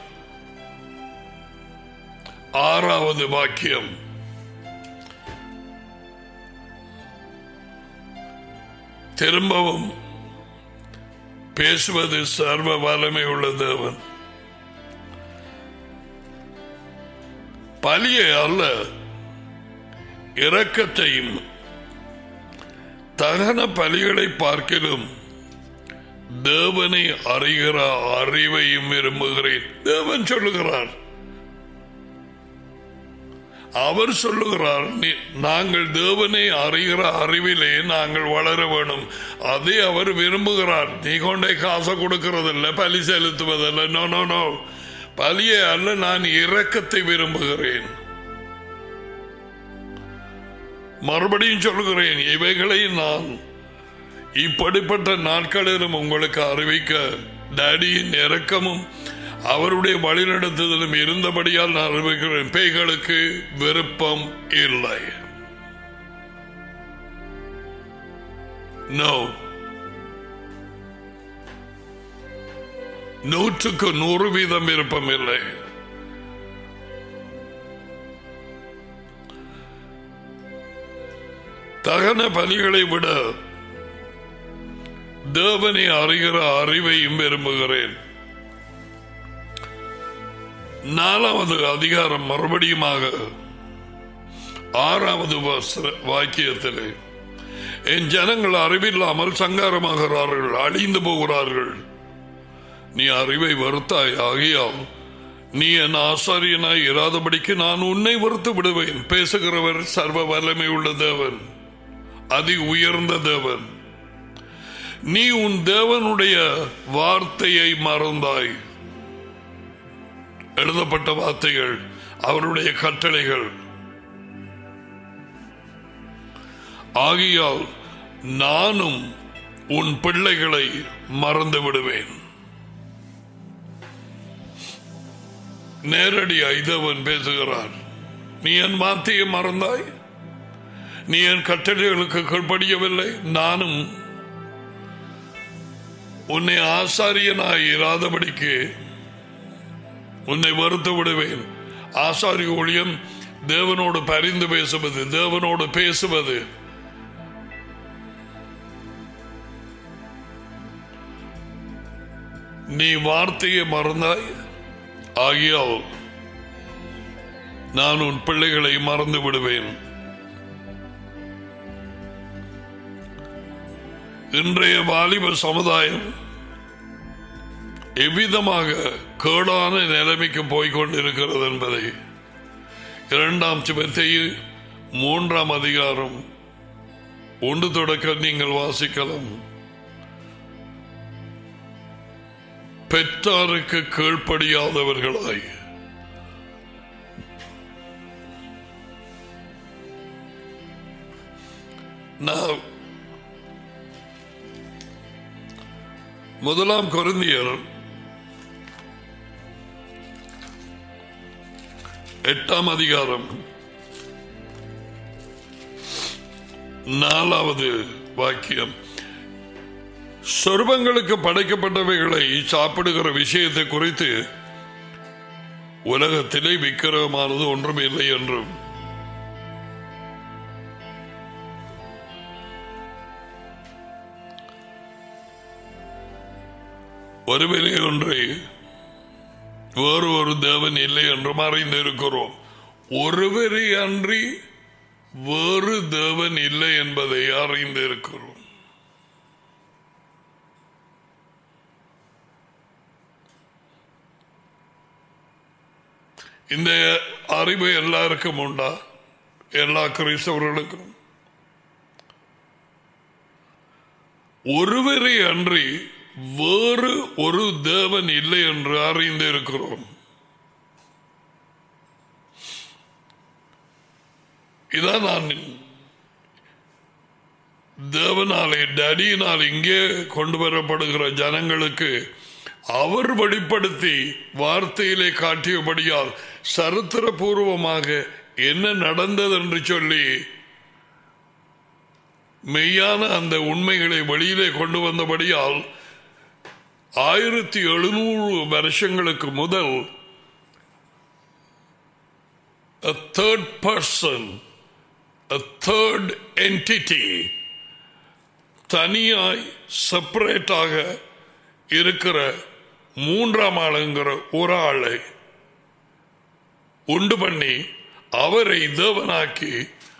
ஆறாவது வாக்கியம் திரும்பவும் பேசுவது சர்வ வல்லமை உள்ள தேவன் பலியை அல்ல இரக்கத்தையும் தகன பலிகளை பார்க்கிலும் தேவனை அறிகிற அறிவையும் விரும்புகிறேன் தேவன் சொல்லுகிறார் அவர் சொல்லுகிறார் "நீ- நாங்கள் தேவனை அறிகிற அறிவிலே நாங்கள் வளர வேணும் அதை அவர் விரும்புகிறார் நீ கொண்டே காசை கொடுக்கறதில்ல பலி செலுத்துவதில்லை நோ நோ நோ பலியை அல்ல நான் இரக்கத்தை விரும்புகிறேன் மறுபடியும் சொல்லுகிறேன் இவைகளை நான் இப்படிப்பட்ட நாட்களிலும் உங்களுக்கு அறிவிக்க டேடியின் இரக்கமும் அவருடைய வழிநடத்துதலும் இருந்தபடியால் நான் அறிவிக்கிறேன் பேய்களுக்கு விருப்பம் இல்லை நோ நூற்றுக்கு நூறு வீதம் விருப்பம் இல்லை தகன பலிகளை விட தேவனை அறிகிற அறிவையும் விரும்புகிறேன் நாலாவது அதிகாரம் மறுபடியுமாக ஆறாவது வசன- வாக்கியத்திலே என் ஜனங்கள் அறிவில்லாமல் சங்காரமாகிறார்கள் அழிந்து போகிறார்கள் நீ அறிவை வருத்தாய் ஆகியால் நீ என் ஆசாரியனாய் இராதபடிக்கு நான் உன்னை வெறுத்து விடுவேன் பேசுகிறவர் சர்வ வல்லமை உள்ள தேவன் அதி உயர்ந்த தேவன் நீ உன் தேவனுடைய வார்த்தையை மறந்தாய் எழுதப்பட்ட வார்த்தைகள் அவருடைய கட்டளைகள் ஆகையால் நானும் உன் பிள்ளைகளை மறந்து விடுவேன் நேரடியாய் தேவன் பேசுகிறார் நீ என் வார்த்தையை மறந்தாய் நீ என் கட்டளைகளுக்கு கீழ்ப்படியவில்லை நானும் உன்னை ஆசாரியனாய் இராதபடிக்கு உன்னை வருத்து விடுவேன் ஆசாரிய ஊழியம் தேவனோடு பரிந்து பேசுவது தேவனோடு பேசுவது நீ வார்த்தையை மறந்தாய் ஆகியால் நான் உன் பிள்ளைகளை மறந்து விடுவேன் இன்றைய வாலிப சமுதாயம் எவ்விதமாக கேடான நிலைமைக்கு போய்கொண்டிருக்கிறது என்பதை இரண்டாம் சிவத்தையில் மூன்றாம் அதிகாரம் ஒன்று தொடக்க நீங்கள் வாசிக்கலாம் பெற்றாருக்கு கீழ்ப்படியாதவர்களாய் நான் முதலாம் கொருந்தியர் எட்டாம் அதிகாரம் நாலாவது வாக்கியம் சொர்பங்களுக்கு படைக்கப்பட்டவைகளை சாப்பிடுகிற விஷயத்தை குறித்து உலகத்திலே விக்கிரகமானது ஒன்றும் இல்லை என்றும் ஒருவரே ஒன்றை வேறு ஒரு தேவன் இல்லை என்றும் அறிந்திருக்கிறோம் ஒருவரே அன்றி வேறு தேவன் இல்லை என்பதை அறிந்திருக்கிறோம் இந்த அறிவு எல்லாருக்கும் உண்டா எல்லா கிறிஸ்தவர்களுக்கும் ஒருவரை அன்றி வேறு ஒரு தேவன் இல்லை என்று அறிந்திருக்கிறோம் இதான் நான் தேவனாலே டடியினால் இங்கே கொண்டு வரப்படுகிற ஜனங்களுக்கு அவர் வெளிப்படுத்தி வார்த்தையிலே காட்டியபடியால் சரித்திரபூர்வமாக என்ன நடந்தது என்று சொல்லி மெய்யான அந்த உண்மைகளை வெளியிலே கொண்டு வந்தபடியால் ஆயிரத்தி எழுநூறு வருஷங்களுக்கு முதல் a third person, a third entity, தனியாய் செப்பரேட்டாக இருக்கிற மூன்றாம் ஆளுங்கிற ஒரு ஆளை உண்டு பண்ணி அவரை தேவனாக்கி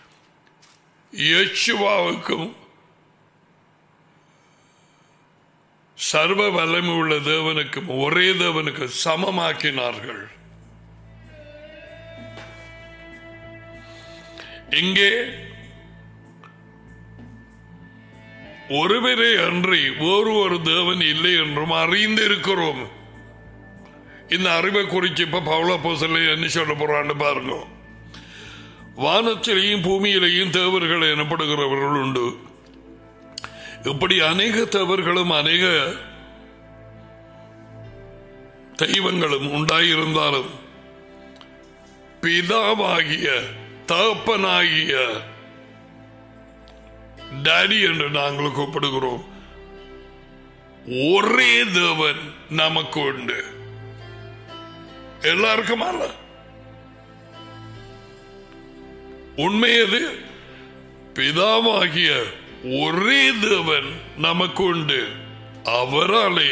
யேசுவாவுக்கும் சர்வ வல்லமை உள்ள தேவனுக்கும் ஒரே தேவனுக்கு சமமாக்கினார்கள் இங்கே ஒருவரே அன்றி வேறு ஒரு தேவன் இல்லை என்றும் அறிந்திருக்கிறோம் இந்த அறிவை குறித்து இப்ப பவுல போசலை என்ன சொல்ல போறான்னு பாருங்க வானத்திலேயும் பூமியிலேயும் தேவர்கள் எனப்படுகிறவர்கள் உண்டு இப்படி அநேக தேவர்களும் அநேக தெய்வங்களும் உண்டாயிருந்தாலும் பிதாவாகிய தகப்பனாகிய டாடி என்று நாங்கள் கூப்பிடுகிறோம் ஒரே தேவன் நமக்கு உண்டு எல்லாருக்கும் அல்ல உண்மையது பிதாவாகிய ஒரே தேவன் நமக்கு உண்டு அவராலே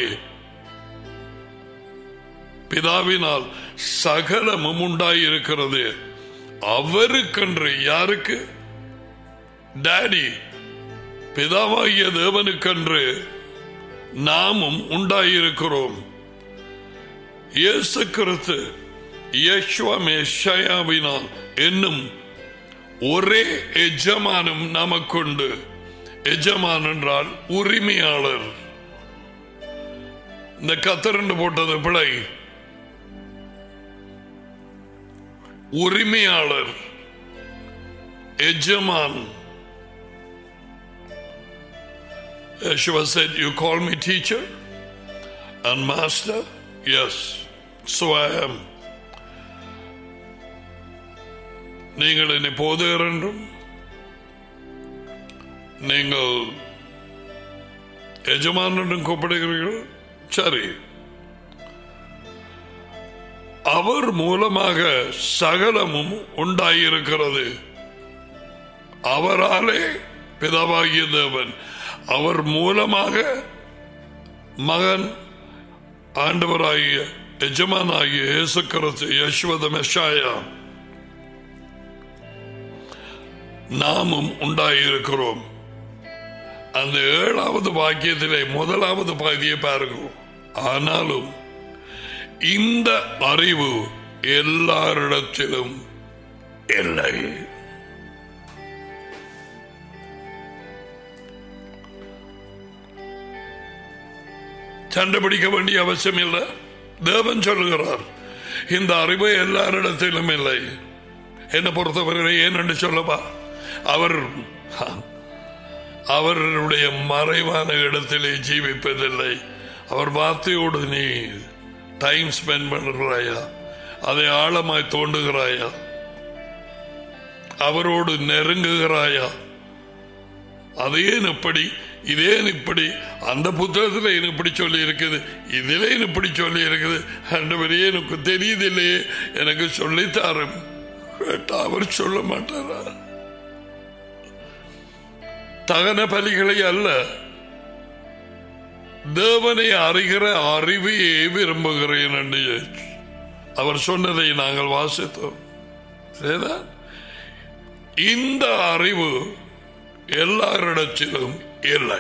பிதாவினால் சகலமும் உண்டாயிருக்கிறது அவருக்கன்று யாருக்கு டாடி பிதாவாகிய தேவனுக்கன்று நாமும் உண்டாயிருக்கிறோம் இயேசு கிறிஸ்து யஷ்வமேஷயாவினால் என்னும் ஒரே எஜமானும் நமக்குண்டு எஜமான் என்றால் உரிமையாளர் இந்த கத்தரண்டு போட்டது பிழை உரிமையாளர் எஜமான் Yeshua said, You call me teacher and master? Yes, so I am. நீங்கள் என்னை போதகர் என்றும் நீங்கள் எஜமான் என்றும் கூப்பிடுகிறீர்கள் சரி அவர் மூலமாக சகலமும் உண்டாயிருக்கிறது அவராலே பிதாவாகிய தேவன் அவர் மூலமாக மகன் ஆண்டவராகிய எஜமானாகிய இயேசு கிறிஸ்து யஸ்வத மெஷாயா நாமும் உண்டாயிருக்கிறோம் அந்த ஏழாவது வாக்கியத்திலே முதலாவது பகுதியை பாருங்க ஆனாலும் இந்த அறிவு எல்லாரிடத்திலும் இல்லை கண்டுபிடிக்க வேண்டிய அவசியம் இல்லை தேவன் சொல்லுகிறார் இந்த அறிவு எல்லாரிடத்திலும் இல்லை என்னை பொறுத்தவரை ஏன் என்று சொல்லவா அவர் அவருடைய மறைவான இடத்திலே ஜீவிப்பதில்லை அவர் வார்த்தையோடு நீ டைம் ஸ்பெண்ட் பண்ணுகிறாயா அதை ஆழமாய் தோண்டுகிறாயா அவரோடு நெருங்குகிறாயா அது ஏன் இப்படி இதேன் இப்படி அந்த புத்தகத்தில் ஏன் இப்படி சொல்லி இருக்குது இதிலே இப்படி சொல்லி இருக்குது ஆண்டவரே எனக்கு தெரியுதில்லையே எனக்கு சொல்லித்தாரும் கேட்டா அவர் சொல்ல மாட்டாரா தகன பலிகளை அல்ல தேவனை அறிகிற அறிவையே விரும்புகிறேன் என்று அவர் சொன்னதை நாங்கள் வாசித்தோம் சரிதான்? இந்த அறிவு எல்லாரிடத்திலும் இல்லை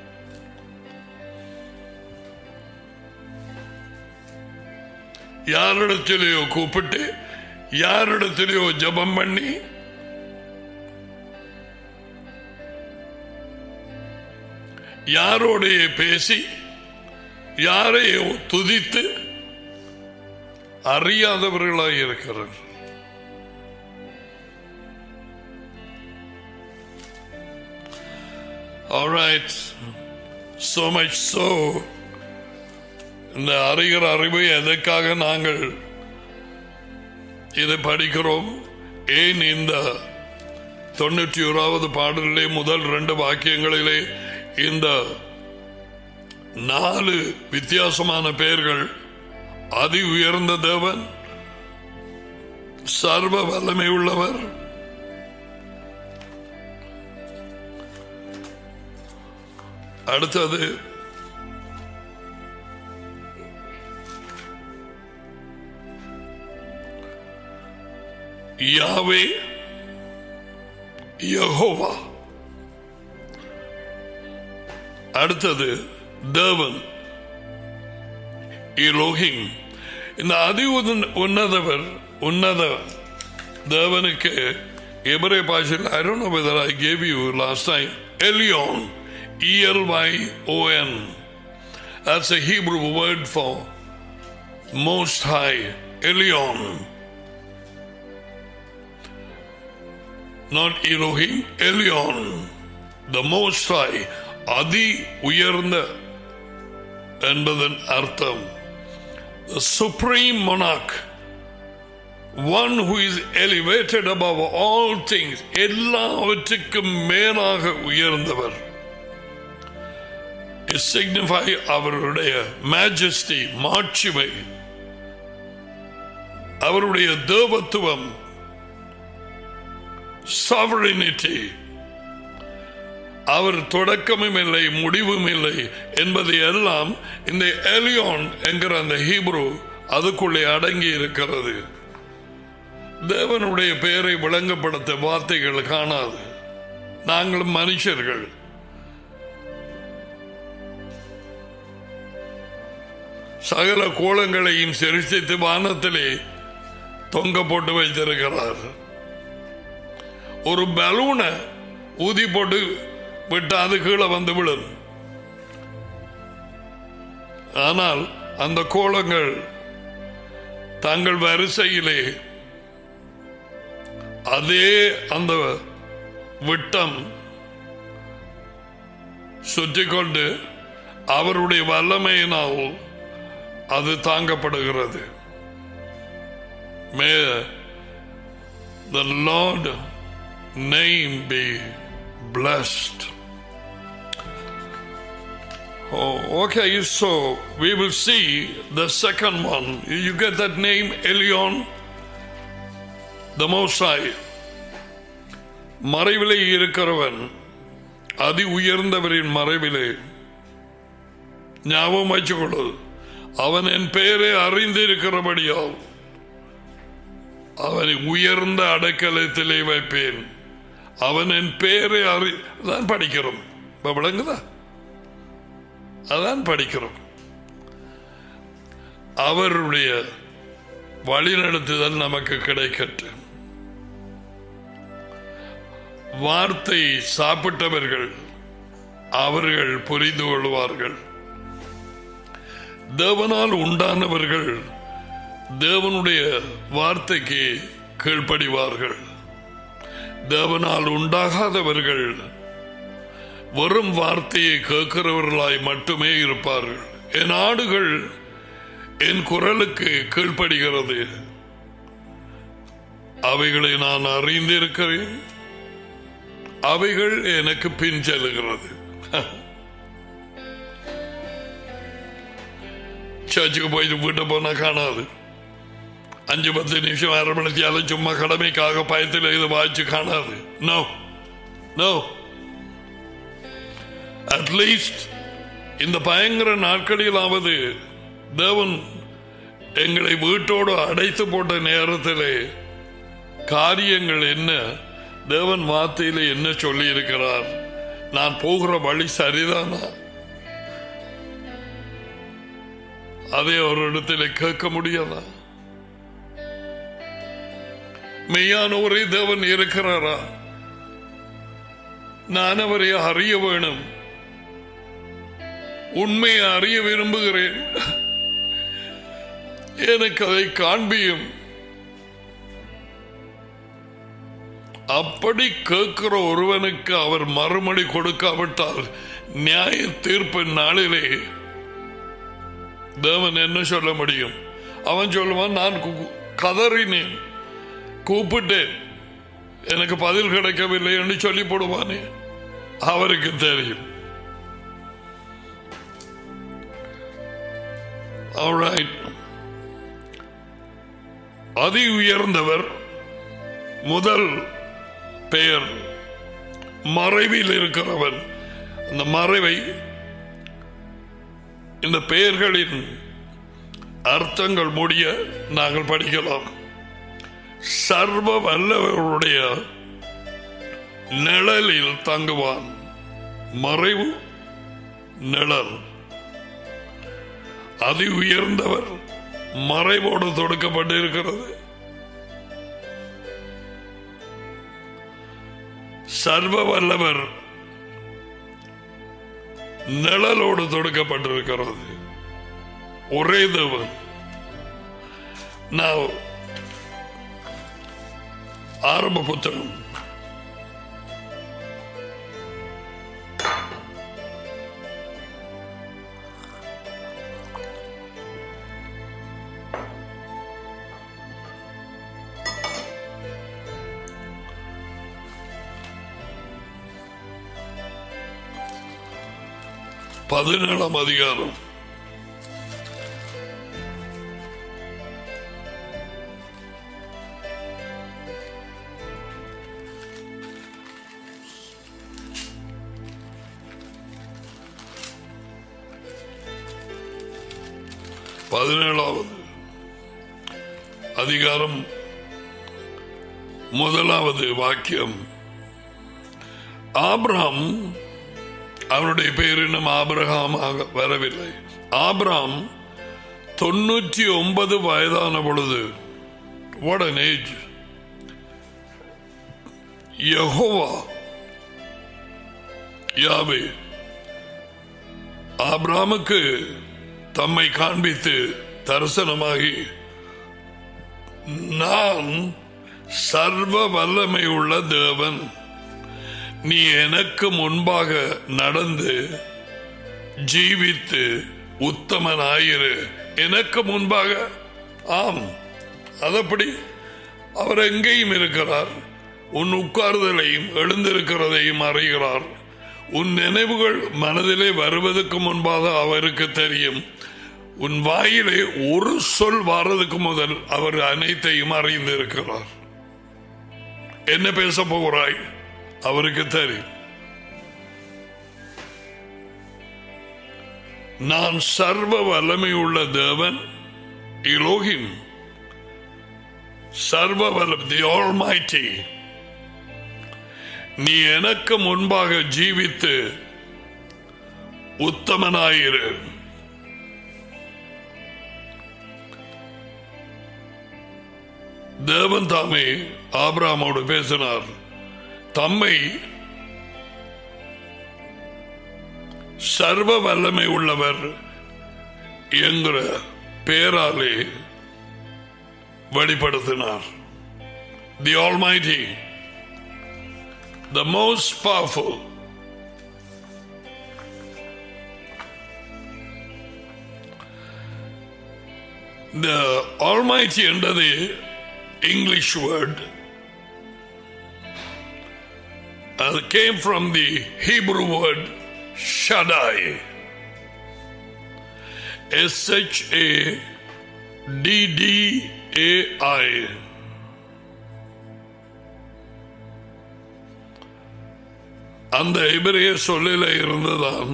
யாரிடத்திலேயோ கூப்பிட்டு யாரிடத்திலேயோ ஜபம் பண்ணி யாரோடைய பேசி யாரையோ துதித்து அறியாதவர்களாய் இருக்கிறார் All right. So much so இந்த அறிகிற அறிவு எதற்காக நாங்கள் இதை படிக்கிறோம் ஏன் இந்த தொண்ணூற்றி ஓராவது பாடலிலே முதல் ரெண்டு வாக்கியங்களிலே இந்த நாலு வித்தியாசமான பெயர்கள் அதி உயர்ந்த தேவன் சர்வ வல்லமை உள்ளவர் அடுத்தது யாவே யகோவா அடுத்தது தேவன் இலோகிம் இந்த அதி உன்ன- உன்னதவர் உன்னத தேவனுக்கு எபிரே பாஷையில் I don't know whether I gave you last time Elion E-L-Y-O-N That's a Hebrew word for Most High Elion Not Elohim Elion The Most High அதி உயர்ந்த என்பதன் அர்த்தம் The Supreme Monarch one who is elevated above all things எல்லாவற்றுக்கும் மேலாக உயர்ந்தவர் It signify அவருடைய majesty மாட்சிமை அவருடைய தேவத்துவம் sovereignty அவர் தொடக்கமும் இல்லை முடிவும் இல்லை என்பது எல்லாம் இந்த எலியோன் என்கிற அந்த ஹீப்ரு அதுக்குள்ளே அடங்கி இருக்கிறது தேவனுடைய பெயரை விளங்கப்படுத்த வார்த்தைகள் காணாது நாங்களும் மனுஷர்கள் சகல கோலங்களையும் சிருஷ்டித்து வானத்திலே தொங்க போட்டு வைத்திருக்கிறார் ஒரு பலூனை ஊதி போட்டு விட்டு அது கீழே வந்து விடும் ஆனால் அந்த கோலங்கள் தங்கள் வரிசையிலே அதே அந்த விட்டம் சுற்றி கொண்டு அவருடைய வல்லமையினால் அது தாங்கப்படுகிறது may the Lord name be blessed Oh, okay, so we will see the second one. You get that name, Elion, the Most High. மறைவிலே இருக்கிறவன் அதி உயர்ந்தவரின் மறைவிலே ஞாபகம் வச்சுக்கொள்ளு அவன் என் பெயரை அறிந்திருக்கிறபடியால் அவனை உயர்ந்த அடைக்கலத்திலே வைப்பேன் அவன் என் பெயரை அறி தான் படிக்கிறோம் இப்ப விளங்குதா அதான் படிக்கிறோம் அவருடைய வழிநடத்துதல் நமக்கு கிடைக்கட்டும் வார்த்தை சாப்பிட்டவர்கள் அவர்கள் புரிந்து கொள்வார்கள் தேவனால் உண்டானவர்கள் தேவனுடைய வார்த்தைக்கு கீழ்ப்படிவார்கள் தேவனால் உண்டாகாதவர்கள் வெறும் வார்த்தையை கேட்கிறவர்களாய் மட்டுமே இருப்பார்கள் என் ஆடுகள் என் குரலுக்கு கீழ்ப்படுகிறது அவைகளை நான் அறிந்திருக்கிறேன் அவைகள் எனக்கு பின் செல்லுகிறது சர்ச்சுக்கு போயிட்டு வீட்டை போனா காணாது அஞ்சு பத்து நிமிஷம் அரை மணித்தியாலும் சும்மா கடமைக்காக பயத்தில் இது வாய்ச்சி காணாது நோ நோ அட்லீஸ்ட் இந்த பயங்கர நாட்களிலாவது தேவன் எங்களை வீட்டோடு அடைத்து போட்ட நேரத்திலே காரியங்கள் என்ன தேவன் வார்த்தையில என்ன சொல்லி இருக்கிறார் நான் போகிற வழி சரிதானா அதை ஒரு இடத்துல கேட்க முடியாதா மெய்யான ஒரே தேவன் இருக்கிறாரா நான் அவரை அறிய வேணும் உண்மையை அறிய விரும்புகிறேன் எனக்கு அதை காண்பியும் அப்படி கேட்கிற ஒருவனுக்கு அவர் மறுமொழி கொடுக்காவிட்டால் நியாய தீர்ப்பு நாளிலே தேவன் என்ன சொல்ல முடியும் அவன் சொல்லுவான் நான் கு- கதறினேன் கூப்பிட்டேன் எனக்கு பதில் கிடைக்கவில்லை என்று சொல்லி போடுவானே அவருக்கு தெரியும் Alright. அதி உயர்ந்தவர் முதல் பெயர் மறைவில் இருக்கிறவன் அந்த மறைவை இந்த பெயர்களின் அர்த்தங்கள் முடிய நாங்கள் படிக்கலாம் சர்வ வல்லவருடைய நிழலில் தங்குவான் மறைவு நிழல் அதி உயர்ந்தவர் மறைவோடு தொடுக்கப்பட்டிருக்கிறது சர்வ வல்லவர் நிழலோடு தொடுக்கப்பட்டிருக்கிறது ஒரே தேவன் நான் ஆரம்ப புத்தகம் பதினேழாம் அதிகாரம் பதினேழாவது அதிகாரம் முதலாவது வாக்கியம் ஆபிரகாம் அவருடைய பெயர் இன்னும் ஆபிரகாமாக வரவில்லை ஆபிராம் தொண்ணூற்றி ஒன்பது வயதான பொழுது what an age யெகோவா யாவே ஆபிராமுக்கு தம்மை காண்பித்து தரிசனமாகி நான் சர்வ வல்லமை உள்ள தேவன் நீ எனக்கு முன்பாக நடந்து ஜீவித்து உத்தமனாயிரு எனக்கு முன்பாக ஆம் அதப்படி அவர் எங்கேயும் இருக்கிறார் உன் உட்கார்தலையும் எழுந்திருக்கிறதையும் அறிகிறார் உன் நினைவுகள் மனதிலே வருவதற்கு முன்பாக அவருக்கு தெரியும் உன் வாயிலே ஒரு சொல் வாரதுக்கு முதல் அவர் அனைத்தையும் அறிந்திருக்கிறார் என்ன பேச போகிறாய் அவருக்கு தெரியும் நான் சர்வ வல்லமை உள்ள தேவன் இலோகின் சர்வ வல்லம் தி ஆல்மைட்டி நீ எனக்கு முன்பாக ஜீவித்து உத்தமனாயிரு தேவன் தாமே ஆபிராமோடு பேசினார் தம்மை சர்வ வல்லமை உள்ளவர் என்கிற பேராலே வெளிப்படுத்தினார் the almighty the most powerful the almighty என்றது இங்கிலீஷ் வேர்ட் அது came from the Hebrew word Shaddai S H A D D A I அந்த எபிரேய சொல்லில இருந்துதான்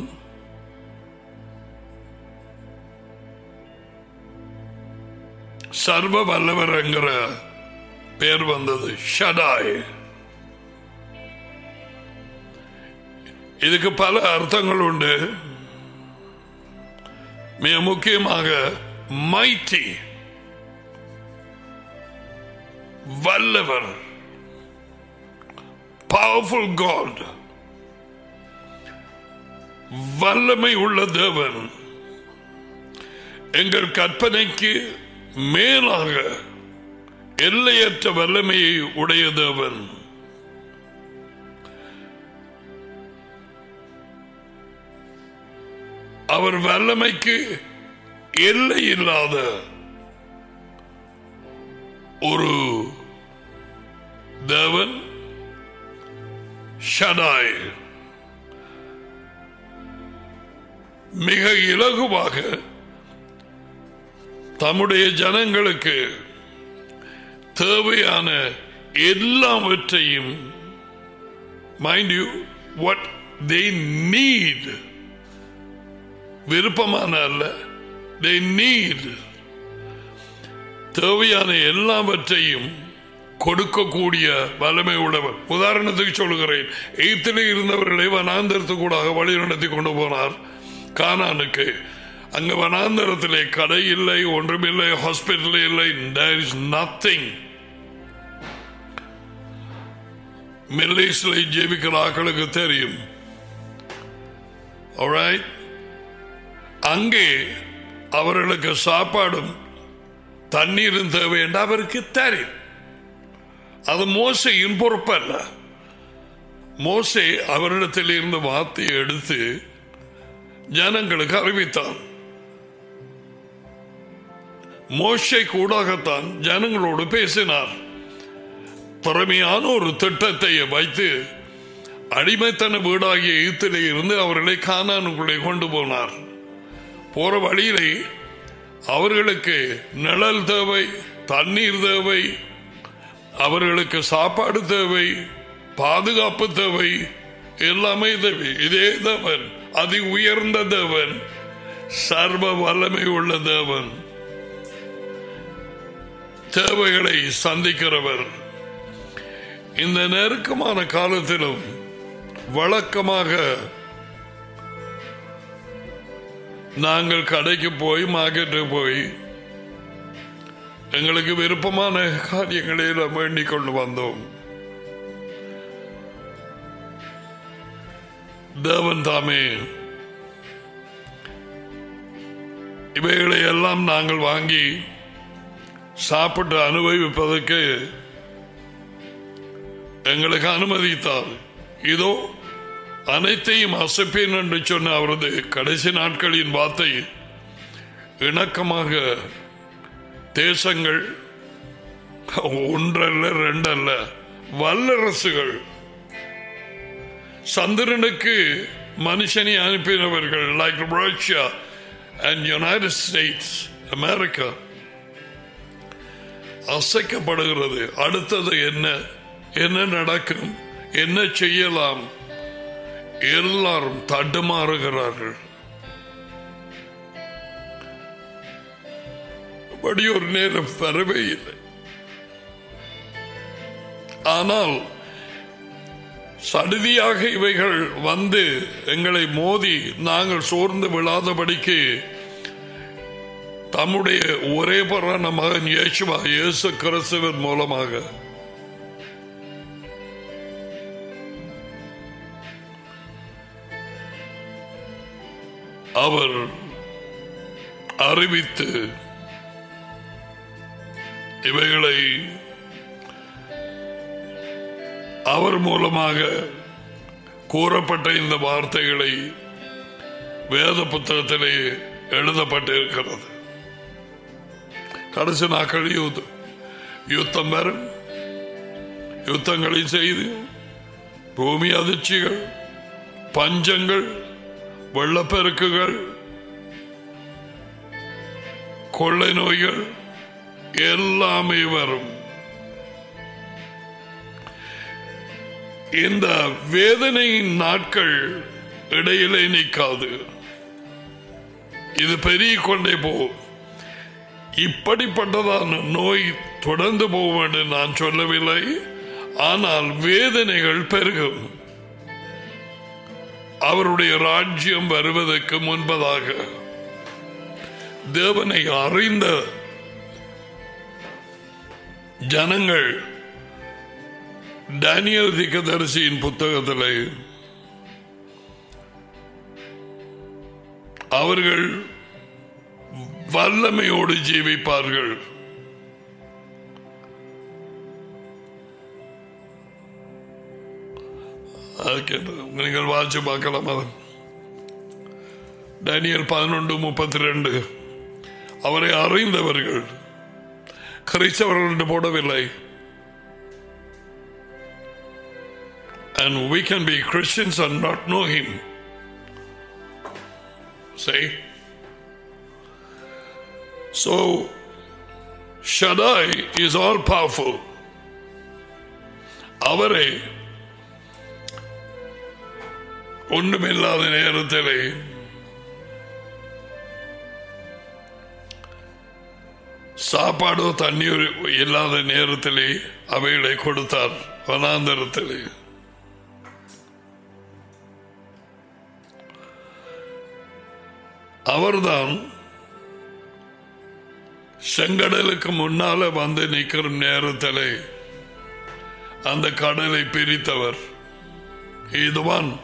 சர்வ வல்லவர் என்கிற பேர் வந்தது ஷடாய் இதுக்கு பல அர்த்தங்கள் உண்டு மிக முக்கியமாக மைட்டி வல்லவர் பவர்ஃபுல் காட் வல்லமை உள்ள தேவன் எங்கள் கற்பனைக்கு மேலாக எல்லையற்ற வல்லமையை உடைய தேவன் அவர் வல்லமைக்கு எல்லை இல்லாத ஒரு தேவன் ஷடாய் மிக இலகுவாக தம்முடைய ஜனங்களுக்கு தேவையான எல்லாவற்றையும் mind you what they need விருப்பமான அல்ல தே நீட் தேவையான எல்லாவற்றையும் கொடுக்கக்கூடிய வல்லமை உள்ளவர் உதாரணத்துக்கு சொல்கிறேன் எய்த்திலே இருந்தவர்களை வனாந்தரத்துக்கூடாக வழி நடத்தி கொண்டு போனார் கானானுக்கு அங்க வனாந்தரத்திலே கடை இல்லை ஒன்றுமில்லை ஹாஸ்பிட்டல் இல்லை தேர் இஸ் நத்திங் மில்லிஸ்ல ஜீவிக்கிற ஆக்களுக்கு தெரியும் Alright? அங்கே அவர்களுக்கு சாப்பாடும் தண்ணீரும் தேவை என்று அவருக்கு தெரியும் அது மோசையின் பொறுப்பல்ல மோசே அவரிடத்தில் இருந்து வார்த்தையை எடுத்து ஜனங்களுக்கு அறிவித்தான் மோசை கூடாகத்தான் ஜனங்களோடு பேசினார் திறமையான ஒரு திட்டத்தை வைத்து அடிமைத்தன வீடாகிய ஈத்திலே இருந்து அவர்களை கானானுக்குள்ளே கொண்டு போனார் போற வழியிலே அவர்களுக்கு நிழல் தேவை தண்ணீர் தேவை அவர்களுக்கு சாப்பாடு தேவை பாதுகாப்பு தேவை எல்லாமே தேவை இதே தேவன் அதி உயர்ந்த தேவன் சர்வ வல்லமை உள்ள தேவன் தேவைகளை சந்திக்கிறவர் இந்த நெருக்கமான காலத்திலும் வழக்கமாக நாங்கள் கடைக்கு போய் மார்க்கெட்டுக்கு போய் எங்களுக்கு விருப்பமான காரியங்களை நாம் வேண்டிக் கொண்டு வந்தோம் தேவன் தாமே இவைகளை எல்லாம் நாங்கள் வாங்கி சாப்பிட்டு அனுபவிப்பதற்கு எங்களுக்கு அனுமதித்தார் இதோ அனைத்தையும் அசைப்பேன் என்று சொன்ன அவரது கடைசி நாட்களின் வார்த்தை இணக்கமாக தேசங்கள் ஒன்றல்ல ரெண்டல்ல வல்லரசுகள் சந்திரனுக்கு மனுஷனை அனுப்பினவர்கள் like Russia and United States America அசைக்கப்படுகிறது அடுத்தது என்ன என்ன நடக்கும் என்ன செய்யலாம் எல்லாரும் தடுமாறுகிறார்கள் அப்படி ஒரு நேரம் வரவே இல்லை ஆனால் சடுதியாக இவைகள் வந்து எங்களை மோதி நாங்கள் சோர்ந்து விழாதபடிக்கு தம்முடைய ஒரே பரான மகன் இயேசுவா இயேசு கிறிஸ்துவின் மூலமாக அவர் அறிவித்து இவைகளை அவர் மூலமாக கூறப்பட்ட இந்த வார்த்தைகளை வேத புத்தகத்திலே எழுதப்பட்டிருக்கிறது கடைசி நாட்கள் யுத்தம் யுத்தம் வரும் யுத்தங்களை செய்து பூமி அதிர்ச்சிகள் பஞ்சங்கள் வெள்ளப்பெருக்குகள் கொள்ளை நோய்கள் எல்லாமே வரும் இந்த வேதனையின் நாட்கள் இடையிலே நிற்காது இது பெருகி கொண்டே போகும் இப்படிப்பட்டதான நோய் தொடர்ந்து போகும் என்று நான் சொல்லவில்லை ஆனால் வேதனைகள் பெருகும் அவருடைய ராஜ்யம் வருவதற்கு முன்பதாக தேவனை அறிந்த ஜனங்கள் டேனியல் திக்கதரிசியின் புத்தகத்தில் அவர்கள் வல்லமையோடு ஜீவிப்பார்கள் அதுக்கு நீங்கள் வாட்சி பார்க்கலாம் அதன் டேனியல் பதினொன்று முப்பத்தி ரெண்டு அவரை அறிந்தவர்கள் கிறிஸ்தவர்கள் என்று போடவில்லை and we can be Christians and not know him. See? So, Shaddai is all powerful. அவரை ஒன்றுமில்லாத நேரத்திலே சாப்பாடோ தண்ணீர் இல்லாத நேரத்திலே அவைகளை கொடுத்தார் வனாந்தரத்திலே அவர்தான் செங்கடலுக்கு முன்னால வந்து நிற்கிற நேரத்தில் அந்த கடலை பிரித்தவர் இதுவான்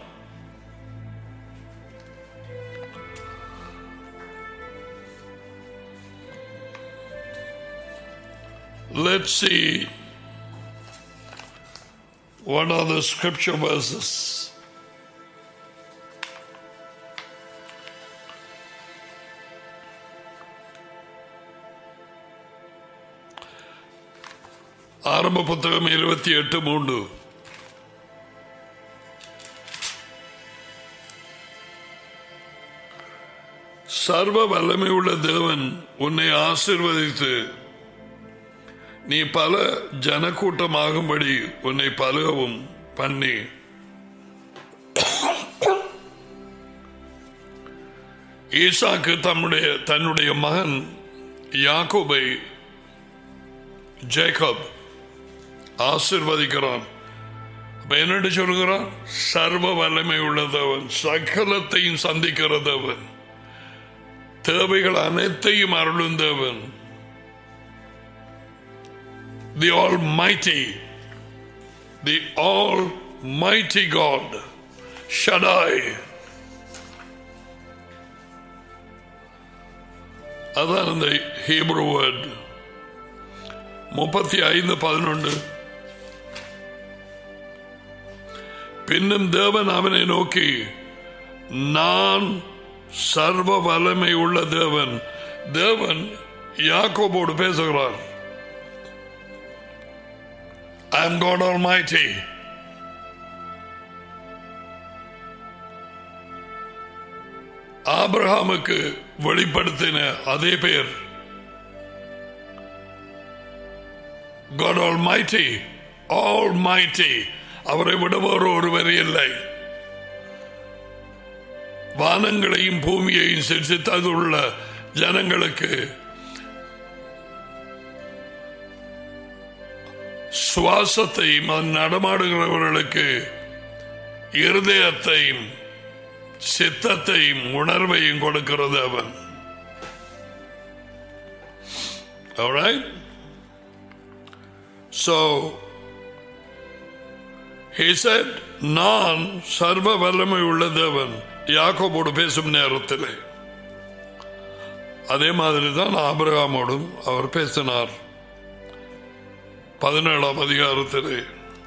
Let's see what are the scripture verses. ஆரம்ப புத்தகம் இருபத்தி எட்டு மூன்று சர்வ வல்லமை உள்ள தேவன் உன்னை ஆசிர்வதித்து நீ பல ஜனக்கூட்டமாகும்படி உன்னை பலகவும் பண்ணி ஈசாக்கு தம்முடைய தன்னுடைய மகன் யாக்கோபை ஜேக்கப் ஆசிர்வதிக்கிறான் அப்ப என்னட்டு சொல்கிறான் சர்வ வல்லமை உள்ளதவன் சகலத்தையும் சந்திக்கிறதவன் தேவைகள் அனைத்தையும் அருளுந்தவன் the almighty the almighty God Shaddai அதான் இந்த ஹீப்ரு வேர்ட் முப்பத்தி ஐந்து பதினொன்று பின்னும் தேவன் அவனை நோக்கி நான் சர்வ வல்லமை உள்ள தேவன் தேவன் யாக்கோபோடு பேசுகிறார் I am God Almighty. ஆபிரகாமுக்கு வெளிப்படுத்தின அதே பெயர் God Almighty, Almighty. அவரை விட வேறு ஒருவர் இல்லை வானங்களையும் பூமியையும் சிருஷ்டித்ததுள்ள ஜனங்களுக்கு சுவாசத்தையும் அது நடமாடுகிறவர்களுக்கு இருதயத்தையும் சித்தத்தையும் உணர்வையும் கொடுக்கிறது அவன் Alright? So, he said, நான் சர்வ வல்லமை உள்ள தேவன் யாக்கோபோடு பேசும் நேரத்தில் அதே மாதிரி தான் ஆபிரகாமோடும் அவர் பேசினார் பதினேழாம் அதிகாரத்திலே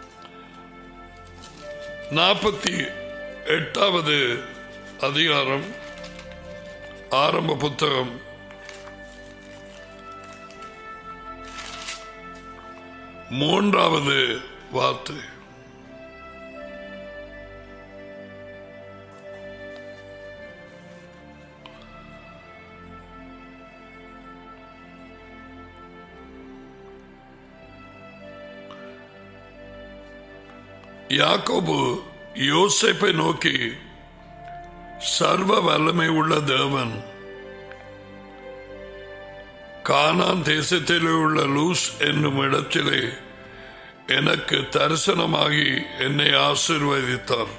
நாற்பத்தி எட்டாவது அதிகாரம் ஆரம்ப புத்தகம் மூன்றாவது வார்த்தை யாக்கோபு யோசேப்பை நோக்கி சர்வ வல்லமை உள்ள தேவன் கானான் தேசத்திலே உள்ள லூஸ் என்னும் இடத்திலே எனக்கு தரிசனமாகி என்னை ஆசிர்வதித்தார்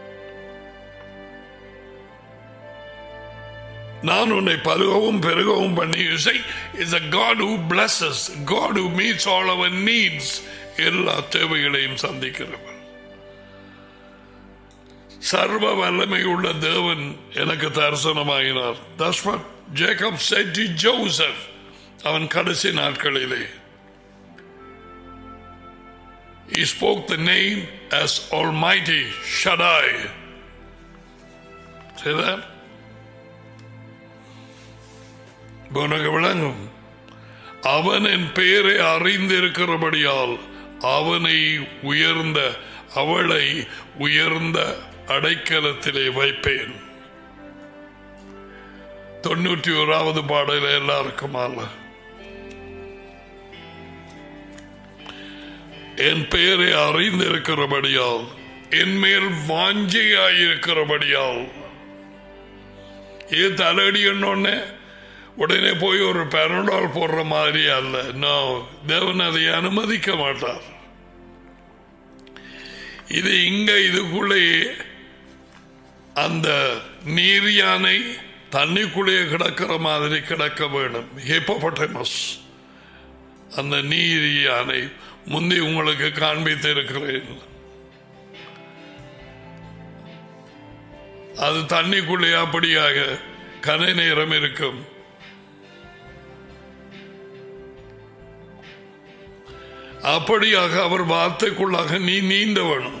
நான் உன்னை பருகவும் பெருகவும் பண்ணி you say is a God who blesses God who meets all our needs எல்லா தேவைகளையும் சந்திக்கிறவர் சர்வ வல்லமை உள்ள தேவன் எனக்கு தரிசனமாகினார் That's what Jacob said to Joseph அவன் கடைசி நாட்களிலே He spoke the name as Almighty Shaddai. See that? உனக்கு விளங்கும் அவன் என் பெயரை அறிந்திருக்கிறபடியால் அவனை உயர்ந்த அவளை உயர்ந்த அடைக்கலத்திலே வைப்பேன் தொண்ணூற்றி ஓராவது பாடல எல்லாருக்கும் அல்ல என் பெயரை அறிந்திருக்கிறபடியால் என் மேல் வாஞ்சையாயிருக்கிறபடியால் ஏன் தலையடி என்னொன்னே உடனே போய் ஒரு பெரடால் போடுற மாதிரி அல்ல நோ தேவன் அதை அனுமதிக்க மாட்டார் இது இங்க இதுக்குள்ளேயே அந்த நீர் யானை தண்ணிக்குள்ளேயே கிடக்கிற மாதிரி கிடக்க வேணும் ஹிப்போபட்டமஸ் அந்த நீர் யானை முந்தி உங்களுக்கு காண்பித்து இருக்கிறேன் அது தண்ணிக்குள்ளே அப்படியாக கனை நேரம் இருக்கும் அப்படியாக அவர் வார்த்தைக்குள்ளாக நீ நீந்த வேணும்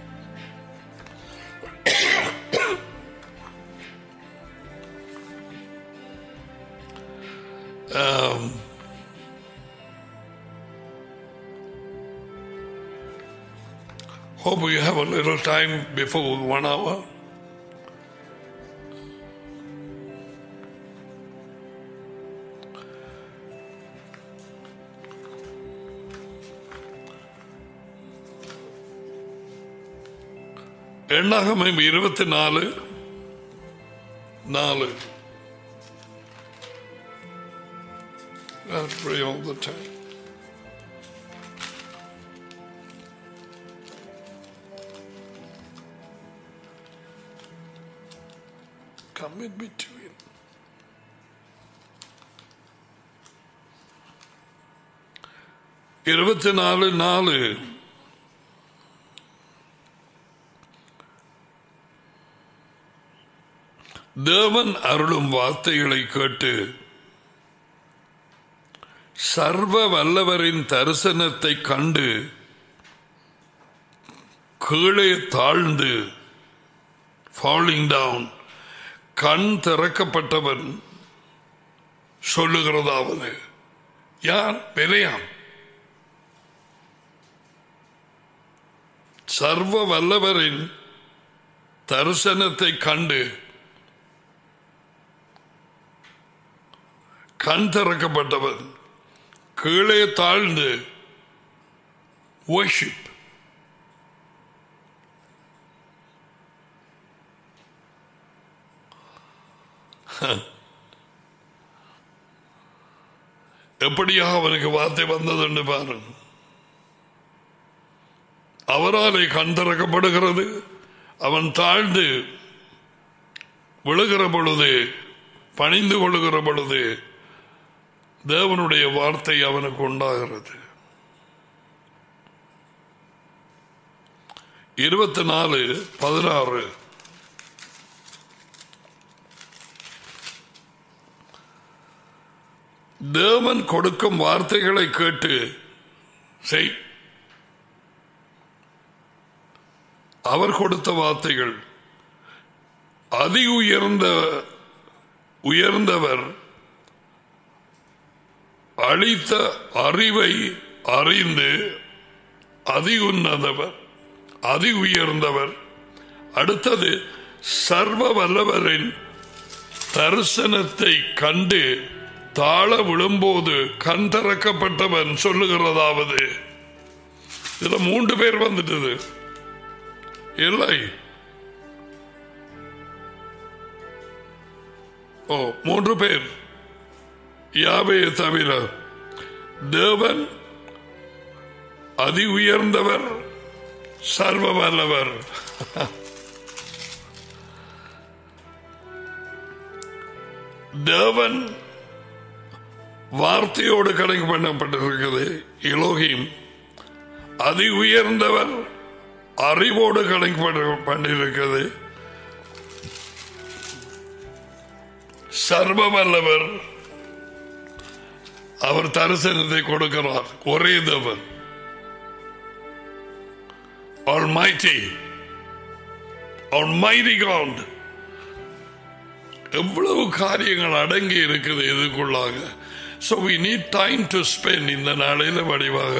Um, hope we have a little time before one hour. எண்ணாகமம் இருபத்தி நாலு நாலு That's pretty all the time. Come in between. இருபத்தி நாலு நாலு தேவன் அருளும் வார்த்தைகளை கேட்டு சர்வ வல்லவரின் தரிசனத்தை கண்டு கீழே தாழ்ந்து ஃபாலிங் டவுன் கண் திறக்கப்பட்டவன் சொல்லுகிறதாவது யார் பெலையாம் சர்வ வல்லவரின் தரிசனத்தை கண்டு கண் திறக்கப்பட்டவன் கீழே தாழ்ந்து worship எப்படியாக அவனுக்கு வார்த்தை வந்தது என்று பாருங்க அவராலே கண் திறக்கப்படுகிறது அவன் தாழ்ந்து விழுகிற பொழுது பணிந்து கொள்ளுகிற பொழுது தேவனுடைய வார்த்தை அவனுக்கு உண்டாகிறது இருபத்தி நாலு பதினாறு தேவன் கொடுக்கும் வார்த்தைகளை கேட்டு செய் அவர் கொடுத்த வார்த்தைகள் அதி உயர்ந்த உயர்ந்தவர் அளித்த அறிவை அறிந்து அதி உன்னதவர் அதி உயர்ந்தவர் அடுத்தது சர்வ வல்லவரின் தரிசனத்தை கண்டு தாழ விழும்போது கண் திறக்கப்பட்டவன் சொல்லுகிறதாவது இதுல மூன்று பேர் வந்துட்டது இல்லை ஓ மூன்று பேர் யாவே தவிர தேவன் அதி உயர்ந்தவர் சர்வ வல்லவர் தேவன் வார்த்தையோடு கணக்கு பண்ணப்பட்டிருக்கிறது இலோகிம் அதி உயர்ந்தவர் அறிவோடு கணக்கு பண்ண- பண்ணியிருக்கிறது சர்வ வல்லவர் அவர் தரிசனத்தை கொடுக்கிறார் ஒரே தேவன் Almighty Almighty God எவ்வளவு காரியங்கள் அடங்கி இருக்குது இதுக்குள்ளாக so we need time to spend இந்த நாளையில வடிவாக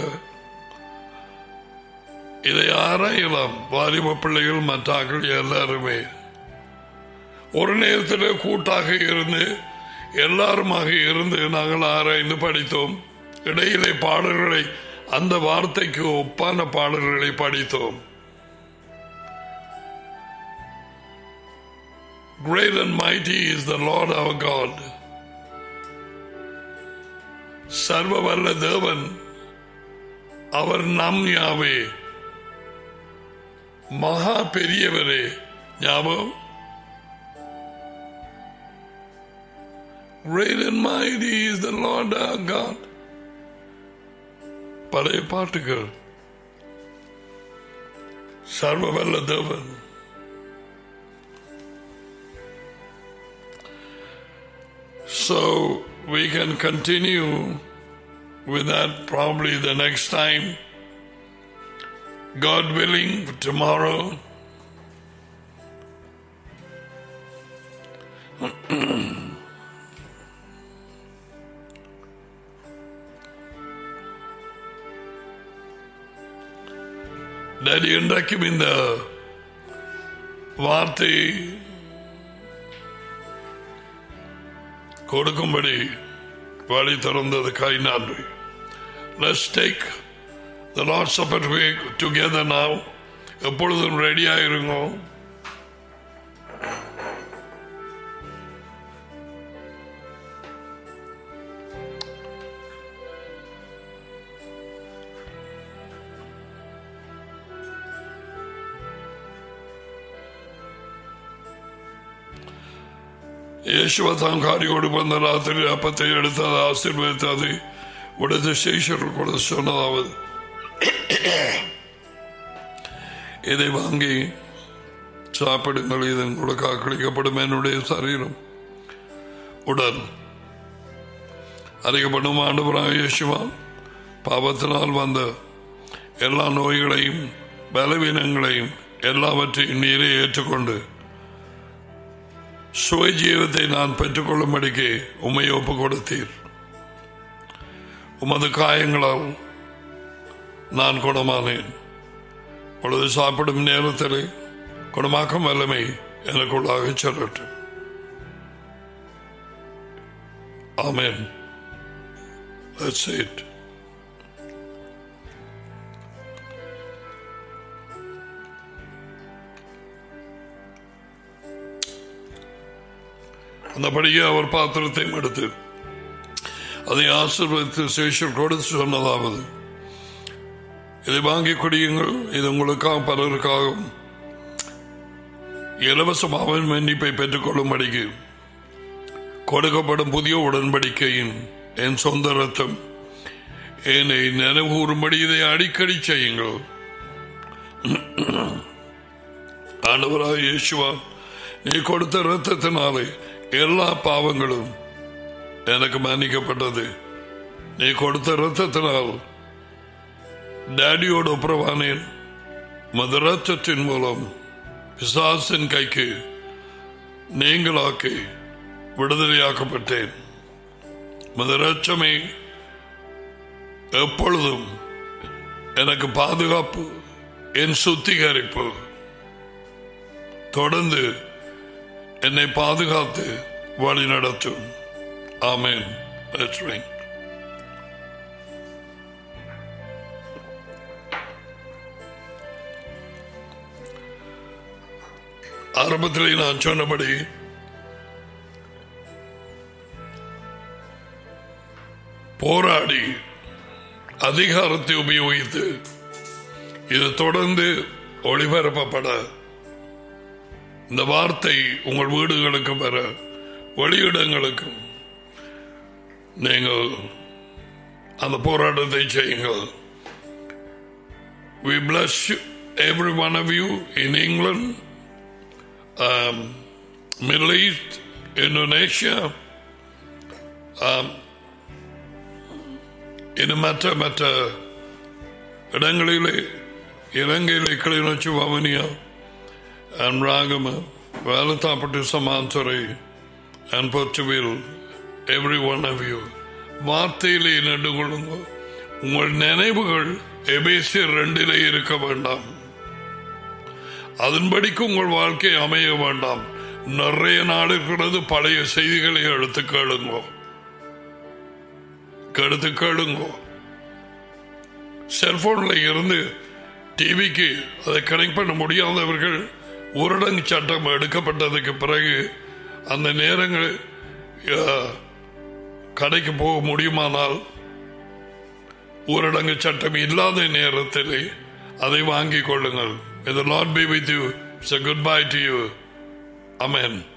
இதை ஆராயலாம் வாலிப பிள்ளைகள் மற்றாக்கள் எல்லாருமே ஒரு நேரத்தில் கூட்டாக இருந்து எல்லாருமாக இருந்து நாங்கள் ஆராய்ந்து படித்தோம் இடையிலே பாடல்களை அந்த வார்த்தைக்கு ஒப்பான பாடல்களை படித்தோம் Great and mighty is the Lord our God. சர்வ வல்ல தேவன் அவர் நம் யாவே மகா பெரியவரே ஞாபகம் Great and mighty is the Lord our God. பழைய பாட்டுகள் சர்வ வல்ல தேவன் So we can continue with that probably the next time. God willing, tomorrow. Daddy இன்றைக்கும் இந்த வார்த்தை கொடுக்கும்படி வழி திறந்தது கை நன்றி Let's take the Lord's Supper together now. எப்பொழுதும் ரெடியாக இருங்க യേശുവ താൻ കാരിയോട് വന്ന രാത്രി അപ്പത്തെ എടുത്തത് ആശീർവദിത്തത് ഇവിടുത്തെ ശേഷർക്കൂടെ சொன்னதாவது இதை வாங்கி சாப்பிடுங்கள் இது உங்களுக்கு அக்களிக்கப்படும் என்னுடைய சரீரம் உடல் அறிக்கப்படும் ஆண்டு இயேசுவா பாவத்தினால் வந்த எல்லா நோய்களையும் பலவீனங்களையும் எல்லாவற்றையும் நீரே ஏற்றுக்கொண்டு சுய ஜீவத்தை நான் பெற்றுக்கொள்ளும்படிக்கு உம்மை ஒப்பு கொடுத்தீர் உமது காயங்களால் நான் குணமானேன் பொழுது சாப்பிடும் நேரத்தில் குணமாக்கும் வல்லமை எனக்குள்ளாக சொல்லட்டும் ஆமென் That's it. அந்தபடியே அவர் பாத்திரத்தையும் எடுத்து அதை ஆசீர்வதித்து சேஷர் கொடுத்து சொன்னதாவது இதை வாங்கி குடியுங்கள் இது உங்களுக்காக பலருக்காகவும் இலவசமாக மன்னிப்பை பெற்றுக்கொள்ளும்படிக்கு கொடுக்கப்படும் புதிய உடன்படிக்கையின் என் சொந்த ரத்தம் என்னை நினைவுறும்படி இதை அடிக்கடி செய்யுங்கள் ஆண்டவராக இயேசுவா நீ கொடுத்த ரத்தத்தினாலே எல்லா பாவங்களும் எனக்கு மன்னிக்கப்பட்டது நீ கொடுத்த ரத்தத்தினால் டேடியோடு ஒப்புரவானேன் மது ரத்தத்தின் மூலம் பிசாசின் கைக்கு நீங்களாக்கி விடுதலையாக்கப்பட்டேன் மது ரச்சமே எப்பொழுதும் எனக்கு பாதுகாப்பு என் சுத்திகரிப்பு தொடர்ந்து என்னை பாதுகாத்து வழி நடத்தும் ஆமேன் That's right. ஆரம்பத்திலே நான் சொன்னபடி போராடி அதிகாரத்தை உபயோகித்து இது தொடர்ந்து ஒளிபரப்பப்பட இந்த வார்த்தை உங்கள் வீடுகளுக்கு வர வெளியிடங்களுக்கும் நீங்கள் அந்த போராட்டத்தை செய்யுங்கள் We bless you, every one of you in England, um, Middle East, Indonesia, um, இன்னும் மற்ற மற்ற இடங்களிலே இலங்கையிலே Kilinochchi Vavuniya and Ragama, Valatappati Samanthari, and Portugal, every one of you. வார்த்தையிலே நின்று கொள்ளுங்க உங்கள் நினைவுகள் எபேசியர் ரெண்டிலே இருக்க வேண்டாம் அதன்படிக்கு உங்கள் வாழ்க்கை அமைய வேண்டாம் நிறைய நாடு இருக்கிறது பழைய செய்திகளை எடுத்து கேளுங்க எடுத்து கேளுங்க செல்போன்ல இருந்து டிவிக்கு அதை கனெக்ட் பண்ண முடியாதவர்கள் ஊரடங்கு சட்டம் எடுக்கப்பட்டதுக்கு பிறகு அந்த நேரங்கள் அஹ், கடைக்கு போக முடியுமானால் ஊரடங்கு சட்டம் இல்லாத நேரத்திலே அதை வாங்கிக் கொள்ளுங்கள் இது not be with you it's goodbye to you amen